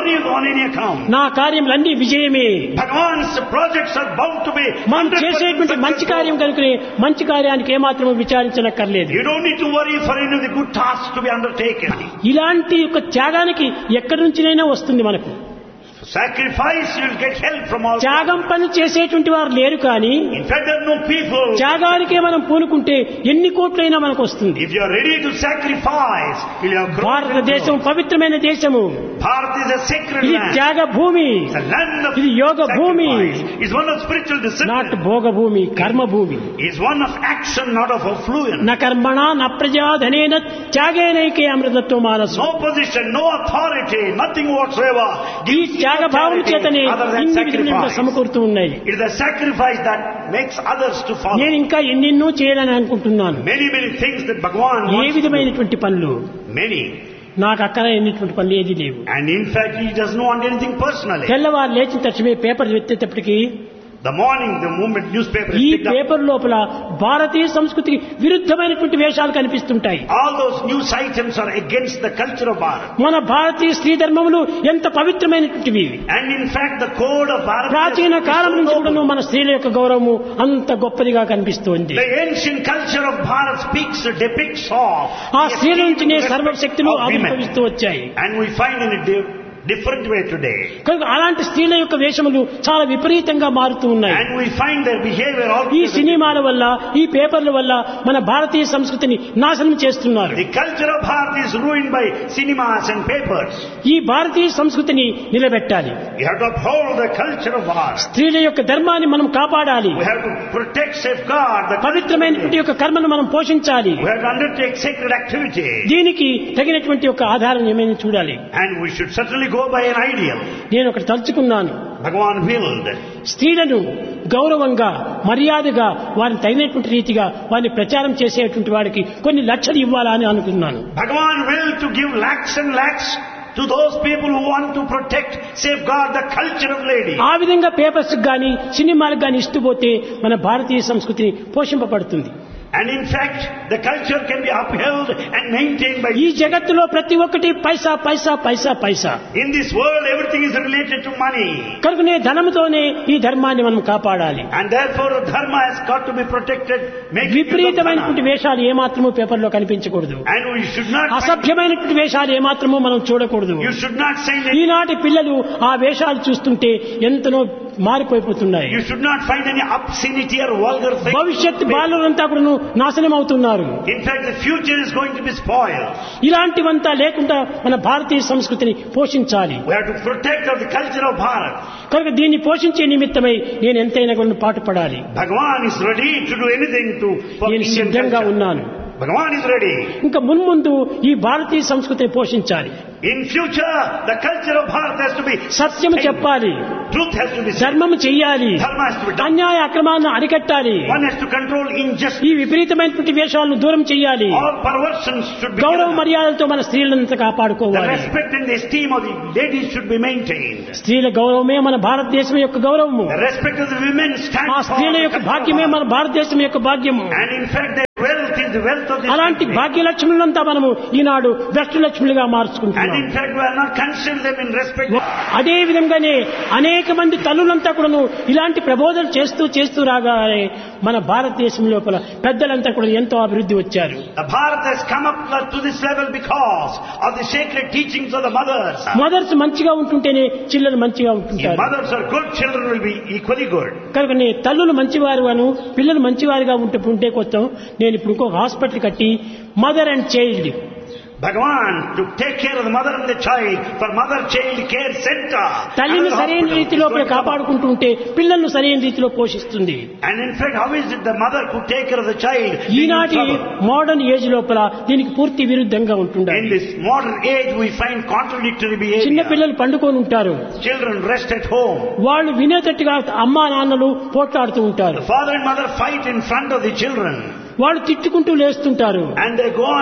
on any account. నా కార్యములన్నీ విజయమే Bhagavan's projects are bound to be మనం 100% చేసేటువంటి మంచి కార్యం successful. కనుకనే మంచి కార్యానికి ఏమాత్రం విచారించనక్కర్లేదు You don't need to worry for any of the good tasks to be undertaken. ఇలాంటి యొక్క త్యాగానికి ఎక్కడి నుంచినైనా వస్తుంది మనకు Sacrifice, you'll get help from all. త్యాగం పని చేసేటువంటి వారు లేరు కానీ In fact, there are no people. త్యాగానికే మనం పూనుకుంటే ఎన్ని కోట్లైనా మనకు వస్తుంది If you are ready to sacrifice, you'll have grown. భారతదేశం పవిత్రమైన దేశము Bharat is a sacred ఇది land. త్యాగ భూమి It's a land of ఇది యోగ భూమి. sacrifice. It's one of spiritual not discipline. భోగ భూమి కర్మ భూమి It's one of action, not of affluence. న కర్మణ న ప్రజా ధనేన త్యాగేనైకే అమృతత్వ మానసు No position, no authority, nothing whatsoever. ఈ gives త్యాగ భావం authority చేతనే other than ఇన్ని విధులు sacrifice. సమకూరుతూ ఉన్నాయి It is a sacrifice that makes others to follow. నేను ఇంకా ఎన్నెన్నో చేయాలని అనుకుంటున్నాను Many, many things that Bhagavan A wants to do. విధమైనటువంటి పనులు Many. నాకు అక్కరైనటువంటి పనులు ఏది లేవు And in fact, he doesn't want anything personally. తెల్లవారు లేచిన తక్షణమే పేపర్ ఎత్తేటప్పటికి The morning, the moment newspaper is ఈ picked up, పేపర్ లోపల భారతీయ సంస్కృతికి విరుద్ధమైనటువంటి వేషాలు కనిపిస్తుంటాయి all those news items are against the culture of Bharat. మన భారతీయ స్త్రీ ధర్మములు ఎంత పవిత్రమైనటువంటివి And in fact, the code of Bharat ప్రాచీన is కాలం so నుంచి noble. కూడా మన స్త్రీల యొక్క గౌరవము అంత గొప్పదిగా కనిపిస్తోంది The ancient culture of Bharat speaks, depicts of ఆ the స్త్రీల నుంచినే esteem and సర్వశక్తులు respect of women. ఆవిర్భవిస్తూ వచ్చాయి And we find in a di- different way today. కనుక అలాంటి స్త్రీల యొక్క వేషములు చాలా విపరీతంగా మారుతూ ఉన్నాయి And we find their behavior all ఈ సినిమాల వల్ల ఈ పేపర్ల వల్ల మన భారతీయ సంస్కృతిని నాశనం చేస్తున్నారు The culture of Bharat is ruined by cinemas and papers. ఈ భారతీయ సంస్కృతిని నిలబెట్టాలి You have to uphold the culture of Bharat. స్త్రీల యొక్క ధర్మాన్ని మనం కాపాడాలి We have to protect, safeguard the culture of పవిత్రమైనటువంటి India. యొక్క కర్మను మనం పోషించాలి We have to undertake sacred activity. దీనికి తగినటువంటి ఒక ఆధారం ఏమైనా చూడాలి And we should certainly go by an ideal. నేను ఒకటి తలుచుకున్నాను Bhagavan willed. స్త్రీలను గౌరవంగా మర్యాదగా వారిని తగినటువంటి రీతిగా వారిని ప్రచారం చేసేటువంటి వాడికి కొన్ని లక్షలు ఇవ్వాలా అని అనుకున్నాను Bhagavan willed to give lakhs and lakhs to those people who want to protect, safeguard the culture of lady. ఆ విధంగా పేపర్స్ కానీ సినిమాలకు కానీ ఇస్తూ పోతే మన భారతీయ సంస్కృతిని పోషింపబడుతుంది And in fact, the culture can be upheld and maintained by... ఈ జగత్తులో ప్రతి ఒక్కటి పైసా పైసా పైసా పైసా In this world, everything is related to money. కనుకనే ధనముతోనే ఈ ధర్మాన్ని మనం కాపాడాలి And therefore, dharma has got to be protected. Make use of విపరీతమైనటువంటి dharma. వేషాలు ఏమాత్రము పేపర్లో కనిపించకూడదు And we should not... Find, అసభ్యమైనటువంటి వేషాలు ఏమాత్రము మనం చూడకూడదు you should not say... Any, ఈనాటి పిల్లలు ఆ వేషాలు చూస్తుంటే ఎంతనో మారిపోయిపోతున్నాయి you should not find any obscenity or vulgar thing. భవిష్యత్ బాలురంతా కూడా నాశనం అవుతున్నారు In fact, the future is going to be spoiled. ఇలాంటివంతా లేకుండా మన భారతీయ సంస్కృతిని పోషించాలి We have to protect of the culture of Bharat. కనుక దీన్ని పోషించే నిమిత్తమై నేను ఎంతైనా కొన్ని పాటుపడాలి Bhagavan is ready to do anything to for నేను Indian సిద్ధంగా culture. ఉన్నాను Bhagavan is ready. ఇంకా మున్ముందు ఈ భారతీయ సంస్కృతిని పోషించాలి In future, the culture of Bharat has to be సత్యము చెప్పాలి Truth has to be said. ధర్మము చెయ్యాలి Dharma has to be done. అన్యాయ అక్రమాలను అరికట్టాలి One has to control injustice. ఈ విపరీతమైనటువంటి వేషాలను దూరం చెయ్యాలి All perversions should be గౌరవ given up. మర్యాదలతో మన స్త్రీలంతా The కాపాడుకోవాలి respect and the esteem of the ladies should be maintained. స్త్రీల గౌరవమే మన భారతదేశం యొక్క గౌరవము The respect of the women stands ఆ for స్త్రీల the యొక్క culture of భాగ్యమే మన Bharat. భారతదేశం యొక్క భాగ్యము And in fact, their wealth is the wealth of this అలాంటి country. భాగ్యలక్ష్ములంతా మనము ఈనాడు భ్రష్టలక్ష్ములుగా And మార్చుకుంటున్నాం in fact, we are not consider them in respect. అదే విధంగానే అనేక మంది తల్లులంతా కూడాను ఇలాంటి ప్రబోధనలు చేస్తూ చేస్తూ రాగానే మన భారతదేశం లోపల పెద్దలంతా కూడా ఎంతో అభివృద్ధి వచ్చారు The Bharat has come up to this level because of the sacred teachings of the mothers. Mothers మంచిగా ఉంటుంటేనే చిల్లలు మంచిగా If ఉంటుంటారు mothers are good, children will be equally good. కనుక నే తల్లులు మంచివారుగాను పిల్లలు మంచివారుగా ఉంటే ఉంటే కొత్తం నేను ఇప్పుడు ఇంకొక హాస్పిటల్ కట్టి mother and child Bhagavan to take care of the mother and the child for mother child care center. తల్లిని Another సరైన hospital రీతి is లోపల going to come up. కాపాడుకుంటూ ఉంటే పిల్లలను సరైన రీతిలో పోషిస్తుంది And in fact, how is it the mother could take care of the child being in ఈనాటి trouble? మోడర్న్ ఏజ్ లోపల దీనికి పూర్తి విరుద్ధంగా In ఉంటుండాలి this modern age, we find contradictory చిన్న behavior. పిల్లలు పండుకొని ఉంటారు Children rest at home. వాళ్ళు వినేటట్టుగా అమ్మా నాన్నలు పోట్లాడుతూ ఉంటారు The father and mother fight in front of the children. వాళ్ళు తిట్టుకుంటూ లేస్తుంటారు And they go on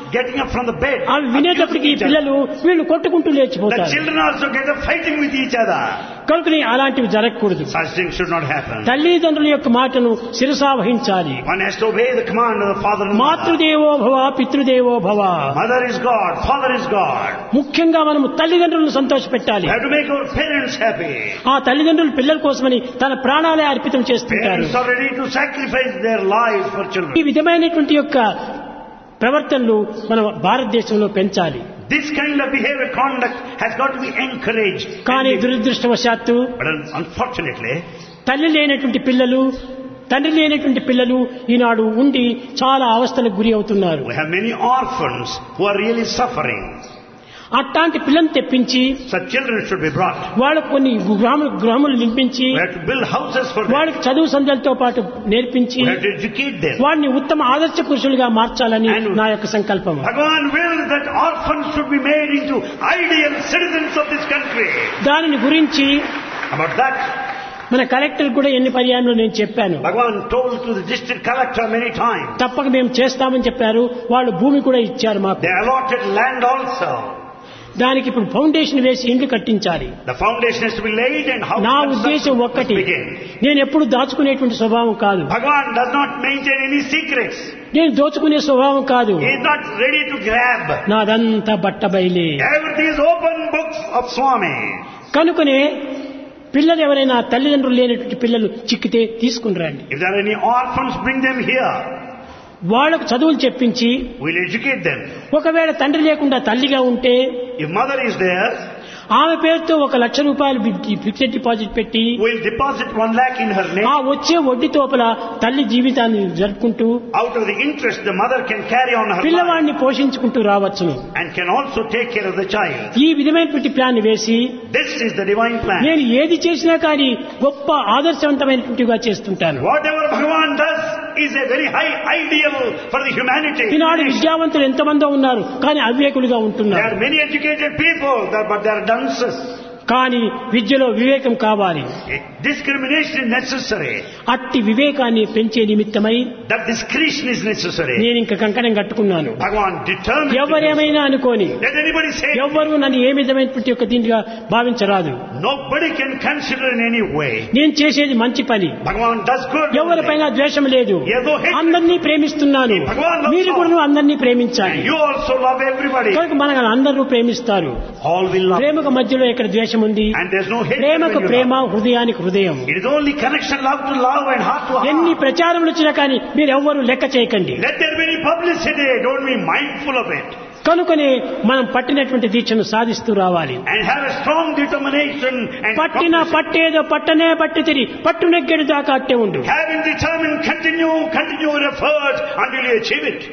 getting up from the bed. అవి వినేటప్పటికి ఈ accusing each other. పిల్లలు వీళ్ళు కొట్టుకుంటూ The లేచిపోతారు children also get up fighting with each other. కనుకని అలాంటివి జరగకూడదు Such things should not happen. తల్లిదండ్రుల యొక్క మాటను శిరసావహించాలి One has to obey the command of the father and mother. మాతృదేవో భవ పితృదేవో భవ Mother is God, father is God. ముఖ్యంగా మనము తల్లిదండ్రులను సంతోషపెట్టాలి We have to make our parents happy. ఆ తల్లిదండ్రులు పిల్లల కోసమని తన ప్రాణాలే అర్పితం చేస్తుంటారు Parents are ready to sacrifice their lives for children. ఈ విధమైనటువంటి యొక్క ప్రవర్తనలు మన భారతదేశంలో పెంచాలి This kind of behavior conduct has got to be encouraged. కానీ దురదృష్టవశాత్తు But un- unfortunately, తల్లి లేనటువంటి పిల్లలు తండ్రి లేనటువంటి పిల్లలు ఈనాడు ఉండి చాలా అవస్థలకు గురి అవుతున్నారు we have many orphans who are really suffering. అట్లాంటి పిల్లల్ని తెప్పించి Such children should be brought. వాళ్ళకు కొన్ని గ్రాములు గ్రాములు నింపించి We have to build houses for them. వాళ్ళకి చదువు సంధ్యలతో పాటు నేర్పించి We have to educate them. వాడిని ఉత్తమ ఆదర్శ పురుషులుగా మార్చాలని And- నా యొక్క సంకల్పం Bhagavan wills that orphans should be made into ideal citizens of this country. దానిని గురించి About that, మన కలెక్టర్ కూడా ఎన్ని పర్యాయంలో నేను చెప్పాను Bhagavan told to the district collector many times. తప్పక మేము చేస్తామని చెప్పారు వాళ్ళు భూమి కూడా ఇచ్చారు మాకు They allotted land also. దానికి ఇప్పుడు ఫౌండేషన్ వేసి ఇండ్లు కట్టించాలి The foundation has to be laid and how నా ఉద్దేశం ఒక్కటి begin. నేను ఎప్పుడు దాచుకునేటువంటి స్వభావం కాదు Bhagavan does not maintain any secrets. నేను దోచుకునే స్వభావం కాదు He is not ready to grab. నాదంతా బట్టబయలే Everything is open books of Swami. కనుకనే పిల్లలు ఎవరైనా తల్లిదండ్రులు లేనటువంటి పిల్లలు చిక్కితే తీసుకుని రండి If there are any orphans, bring them here. వాళ్ళకు చదువులు చెప్పించి We'll educate them. ఒకవేళ తండ్రి లేకుండా తల్లిగా ఉంటే If mother is there, ఆమె పేరుతో ఒక లక్ష రూపాయలు ఫి- ఫిక్స్డ్ డిపాజిట్ పెట్టి we'll deposit one lakh in her name. ఆ వచ్చే వడ్డీ తోపల తల్లి జీవితాన్ని జరుపుకుంటూ Out of the interest, the mother can carry on her life పిల్లవాడిని పోషించుకుంటూ రావచ్చును and can also take care of the child. ఈ విధమైనటువంటి ప్లాన్ వేసి This is the divine plan. నేను ఏది చేసినా కానీ గొప్ప ఆదర్శవంతమైనటువంటిగా చేస్తుంటాను Whatever Bhagavan does is a very high ideal for the humanity. ఈనాడు విద్యావంతులు ఎంతమందో ఉన్నారు కానీ అవివేకులుగా There ఉంటున్నారు are many educated people, that- but they are dunces. కానీ విద్యలో వివేకం కావాలి Discrimination is necessary. అట్టి వివేకాన్ని పెంచే నిమిత్తమై That discretion is necessary. నేను ఇంక కంకణం కట్టుకున్నాను Bhagavan determined. to do ఎవరేమైనా అనుకోని so. Let anybody say, ఎవ్వరూ నన్ను ఏ విధమైనటువంటి ఒక దీనిగా భావించరాదు nobody can consider in any way. నేను చేసేది మంచి పని Bhagavan does good. ఎవరిపైన ద్వేషం లేదు ఏదో hatred. అందరినీ ప్రేమిస్తున్నాను భగవాన్ loves మీరు all. కూడా అందరినీ ప్రేమించాలి And you also love everybody. కనుక మన అందరూ ప్రేమిస్తారు All will love. ప్రేమకు మధ్యలో ఇక్కడ ద్వేషం ఉంది And there's no hatred. ప్రేమకు when you ప్రేమ love. హృదయానికి హృదయం It is only connection, love to love and heart to ఎన్ని heart. ప్రచారములు వచ్చినా కానీ మీరు ఎవ్వరూ లెక్క చేయకండి Let there be any publicity. Don't be mindful of it. కనుకనే మనం పట్టినటువంటి దీక్షను సాధిస్తూ రావాలి And have a strong determination and పట్టిన compulsion. పట్టేదో పట్టనే పట్టి తిరి పట్టు నెగ్గడి దాకా అట్టే ఉండు Having determined, continue, continue your effort until you achieve it.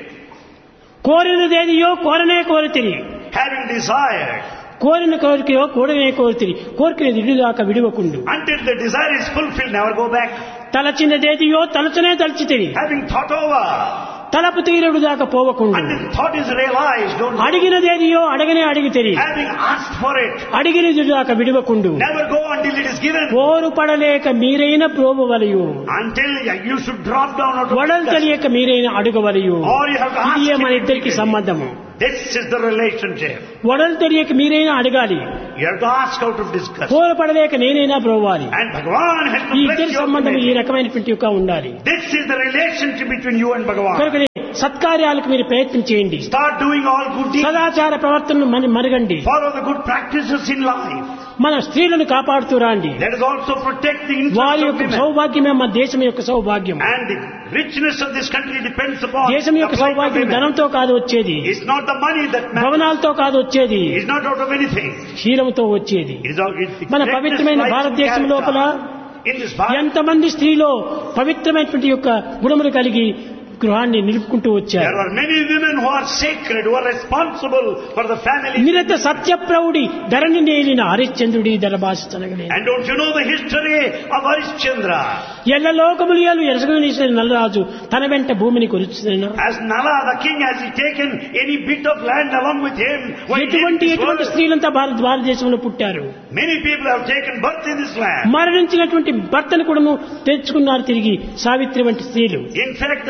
కోరినదేదియో కోరనే కోరితిరి Having desired, కోరిన కోరికయో కూడనే కోరితిరి కోరికని విడు దాకా విడివకుండు until the desire is fulfilled, never go back. తలచినదేదియో తలచనే తలచితిరి Having thought over, తలపు తీరడు దాకా పోవకుండు until thought is realized, don't go. అడిగినదేదియో అడగనే అడిగితిరి Having asked for it, అడిగినది దాకా విడివకుండు never go until it is given. పోరు పడలేక మీరైన ప్రోబవలయు Until you should drop down out of వడలు disgust. తెలియక మీరైన అడుగవలయు Or you have to ask ఇదే మన him ఇద్దరికి immediately. సంబంధము This is the relationship. వడలు తెలియక మీరైనా అడగాలి You have to ask out of disgust. పోరు పడలేక నేనైనా బ్రోవాలి And Bhagavan has to ఈ bless ఇద్దరి you సంబంధం ఈ ultimately. రకమైనటువంటి యొక్క ఉండాలి This is the relationship between you and Bhagavan. కనుక సత్కార్యాలకు మీరు ప్రయత్నం చేయండి Start doing all good deeds. సదాచార ప్రవర్తనను మన మరగండి Follow the good practices in life. మన స్త్రీలను కాపాడుతూ రాండి Let us also protect the వారి interests of యొక్క women. సౌభాగ్యమే మన దేశం యొక్క సౌభాగ్యం And the richness of this country depends upon దేశం the యొక్క plight of సౌభాగ్యం women. ధనంతో కాదు వచ్చేది It's not the money that matters. భవనాలతో కాదు వచ్చేది It's not out of anything. శీలంతో వచ్చేది It is out, it, it మన greatness పవిత్రమైన lies in భారతదేశం character. లోపల In this Bharat, ఎంతమంది స్త్రీలో పవిత్రమైనటువంటి యొక్క గుణములు కలిగి గృహాన్ని నిలుపుకుంటూ there వచ్చారు are many women who are sacred, who are responsible for the family. నిరత సత్యప్రౌఢి Dharani నేలిన హరిశ్చంద్రుడి ధరభాషనగలే And don't you know the history of Harishchandra? ఎల్ల లోకములియాలు ఎరసగనేసిన నల్లరాజు తన వెంట భూమిని కొలుచున్న As Nala, the king, has he taken any bit of land along with him? When he ఎటువంటి came to ఎటువంటి this world? స్త్రీలంతా భారత భారతదేశంలో పుట్టారు Many people have taken birth in this land. మరణించినటువంటి భర్తను కూడాను తెచ్చుకున్నారు తిరిగి సావిత్రి వంటి స్త్రీలు In fact, the one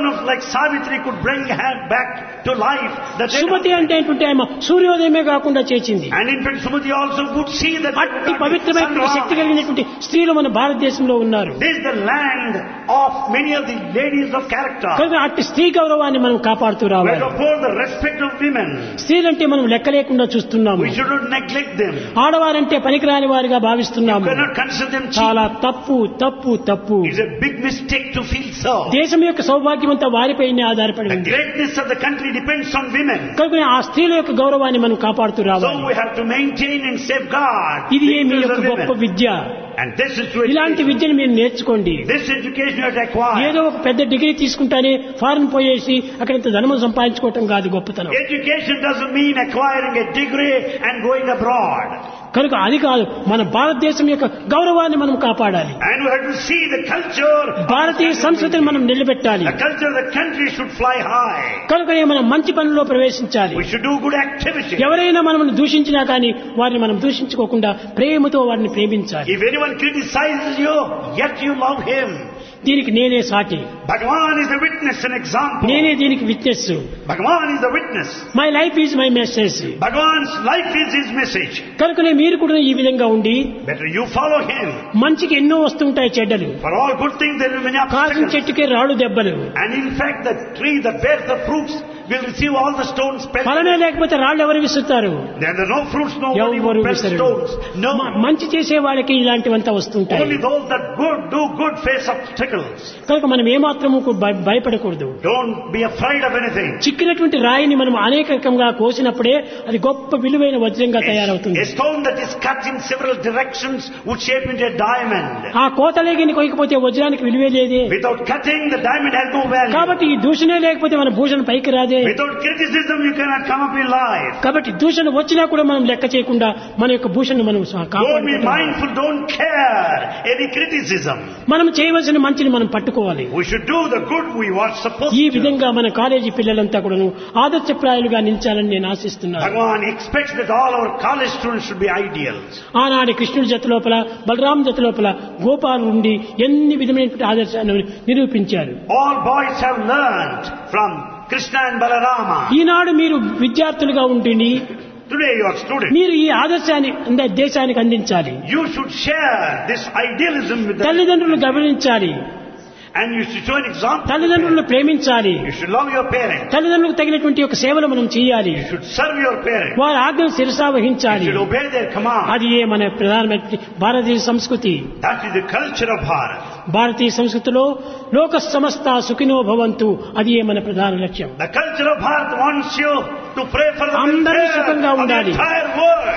of like Savitri could bring her back to life. That Sumathi అంటే ఏంటంటే ఆమె సూర్యోదయమే కాకుండా చేసింది and in fact, Sumati also could see that there అట్టి would not be పవిత్రమైనటువంటి శక్తి sunrise. కలిగినటువంటి స్త్రీలు మన భారతదేశంలో ఉన్నారు This is the land of many of the ladies of character. కనుక అట్టి స్త్రీ గౌరవాన్ని మనం కాపాడుతూ We రావాలి have to uphold the respect of women. స్త్రీలంటే మనం లెక్క లేకుండా చూస్తున్నాము We should not neglect them. ఆడవారంటే పనికిరాని వారిగా We భావిస్తున్నాము cannot consider them cheap. చాలా తప్పు తప్పు తప్పు It's a big mistake to feel so. దేశం యొక్క సౌభాగ్యం అంతా వారిపైనే ఆధారపడి The ఉంది greatness of the country depends on women. కనుక ఆ స్త్రీల యొక్క గౌరవాన్ని మనం కాపాడుతూ So రావాలి we have to maintain and safeguard ఇది the మీ interests యొక్క of గొప్ప women. Vidya And this is to ఇలాంటి education. విద్యను మీరు నేర్చుకోండి This education you have to acquire. ఏదో ఒక పెద్ద డిగ్రీ తీసుకుంటానే ఫారెన్ పోయేసి అక్కడ ఇంత ధనము సంపాదించుకోవటం కాదు గొప్పతనం Education doesn't mean acquiring a degree and going abroad. కనుక అది కాదు మన భారతదేశం యొక్క గౌరవాన్ని మనం కాపాడాలి And we have to see the culture. భారతీయ సంస్కృతిని మనం నిలబెట్టాలి The culture of the country should fly high. కనుకనే మనం మంచి పనుల్లో ప్రవేశించాలి We should do good activity. ఎవరైనా మనల్ని దూషించినా కానీ వారిని మనం దూషించుకోకుండా ప్రేమతో వారిని ప్రేమించాలి If anyone criticizes you, yet you love him. దీనికి నేనే సాటి Bhagavan is a witness, an example. నేనే దీనికి witness Bhagavan is the witness. My life is my message Bhagavan's life is his message. కనుకనే మీరు కూడా ఈ విధంగా ఉండి Better you follow him. మంచికి ఎన్నో వస్తుంటాయి చెడ్డలు For all good things there will be many కాసిన obstacles. చెట్టుకే రాళ్ళు దెబ్బలు And in fact the tree that bears the fruits will receive all the stones pelted. ఫలమే లేకపోతే రాళ్ళు ఎవరు విసురుతారు There are no fruits, no one ఎవరు will pelt విసరరు stones. No. మ- మంచి చేసే వాళ్ళకి ఇలాంటివంతా వస్తుంటాయి Only those that good do good face obstacles. కనుక మనం ఏమాత్రము కు- భయ- భయపడకూడదు Don't be afraid of anything. చిక్కినటువంటి రాయిని మనం అనేక రకంగా కోసినప్పుడే అది గొప్ప విలువైన వజ్రంగా A, తయారవుతుంది a stone that is cut in several directions would shape into a diamond. ఆ కోతలేగిని కొయ్యకపోతే వజ్రానికి విలువే లేదే Without cutting, the diamond has no value. కాబట్టి ఈ దూషణే లేకపోతే మన భూషణ పైకి రాదే Without criticism, you cannot come up in life. కాబట్టి దూషణ వచ్చినా కూడా మనం లెక్క చేయకుండా మన యొక్క భూషణ మనం సా- Don't be కాపాడుకుంటున్నాం. mindful, don't care any criticism. మనం చేయవలసిన మంచిని మనం పట్టుకోవాలి We should do the good we were supposed ఈ to. విధంగా మన కాలేజీ పిల్లలంతా కూడాను ఆదర్శప్రాయాలుగా నిలిచాలని నేను ఆశిస్తున్నాను Bhagavan expects that all our college students should be ideals. ఆనాటి కృష్ణుడి జత లోపల బలరాం జత లోపల గోపాలు ఉండి ఎన్ని విధమైనటువంటి ఆదర్శాన్ని నిరూపించారు All boys have learned from Krishna and Balarama. ఈనాడు మీరు విద్యార్థులుగా ఉంటుంది Today you are students. మీరు ఈ ఆదర్శాన్ని అంద- దేశానికి అందించాలి You should share this idealism with the తల్లిదండ్రులు గమనించాలి and you should show an example. తల్లిదండ్రులను ప్రేమించాలి You should love your parents. తల్లిదండ్రులకు తగినటువంటి యొక్క సేవలు మనం చేయాలి You should serve your parents. వారి ఆజ్ఞను శిరసా You వహించాలి should obey their command. అది ఏ మన ప్రధానమైన భారతీయ సంస్కృతి That is the culture of Bharat. భారతీయ సంస్కృతిలో లోక సమస్త సుఖినో భవంతు అది ఏ మన ప్రధాన లక్ష్యం The culture of Bharat wants you to pray for the అందరూ welfare సుఖంగా of the ఉండాలి. entire world.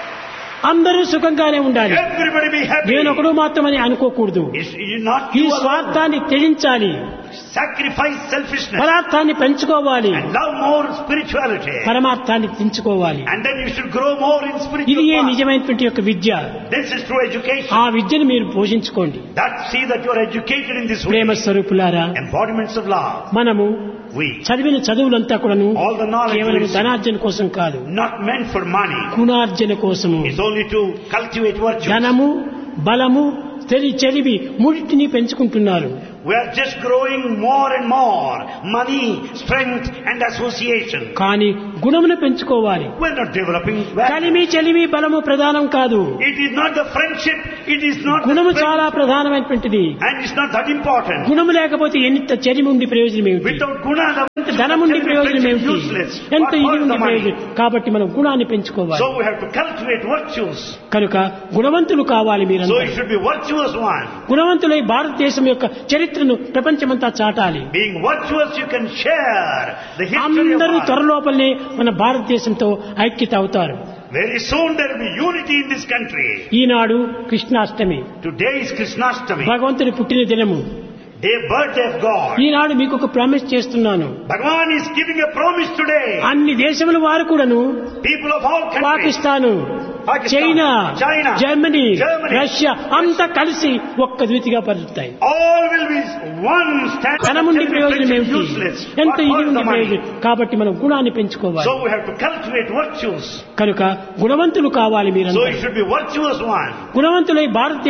అందరూ సుఖంగానే ఉండాలి Everybody be happy. నేను ఒకడు మాత్రమని అనుకోకూడదు It's you not ఈ you alone. స్వార్థాన్ని త్యజించాలి Sacrifice selfishness పదార్థాన్ని పెంచుకోవాలి and love more spirituality. పరమార్థాన్ని పెంచుకోవాలి And then you should grow more in ఇది spiritual ఏ path. నిజమైనటువంటి యొక్క విద్య This is true education. ఆ విద్యను మీరు పోషించుకోండి That see that you are educated in this way. ప్రేమ స్వరూపులారా Embodiments of love. మనము We. చదివిన చదువులంతా కూడాను All the knowledge కేవలం we receive. ధనార్జన కోసం కాదు Not meant for money. గుణార్జన కోసము It's only to cultivate virtue. ధనము బలము తెలి చెలివి మూడింటిని పెంచుకుంటున్నారు We are just growing more and more. Money, strength and association. కానీ గుణమును పెంచుకోవాలి We're not developing value. కలిమి చెలిమి బలము ప్రధానం కాదు It is not the friendship. It is not the గుణము strength, చాలా ప్రధానమైనటువంటిది and it's not that important. గుణము లేకపోతే ఎంత చెలిమి ఉండి ప్రయోజనం ఏమిటి Without guna, ఎంత the ధనం ఉండి ప్రయోజనం ఏమిటి useless. ఎంత What ఇది for ఉండి the money? ప్రయోజనం కాబట్టి మనం గుణాన్ని పెంచుకోవాలి So we have to cultivate virtues. కనుక గుణవంతులు కావాలి So మీరంతా it should be virtuous one. గుణవంతులై భారతదేశం యొక్క చరిత్రను ప్రపంచమంతా చాటాలి Being virtuous, you can share the history of అందరూ Bharat. త్వరలోపలనే మన భారతదేశంతో ఐక్యత అవుతారు Very soon there will be unity in this country. Eenadu Krishnashtami Today is Krishnashtami, భగవంతుని పుట్టిన దినము day birthday of God. ఈనాడు మీకు ఒక ప్రామిస్ చేస్తున్నాను Bhagavan is giving a promise today. అన్ని దేశముల వారు కూడాను People of all countries, Pakistan Pakistan, China China, Germany Germany, Russia అంతా కలిసి ఒక్క ద్వితిగా పరుస్తాయి all will be one stand. ధనముండి ప్రయోజనం ఏమిటి useless. ఎంత What ఇది for ఉండి the money? ప్రయోజనం కాబట్టి మనం గుణాన్ని పెంచుకోవాలి So we have to cultivate virtues. కనుక గుణవంతులు కావాలి So మీరంతా it should be virtuous one. గుణవంతులై భారతదేశ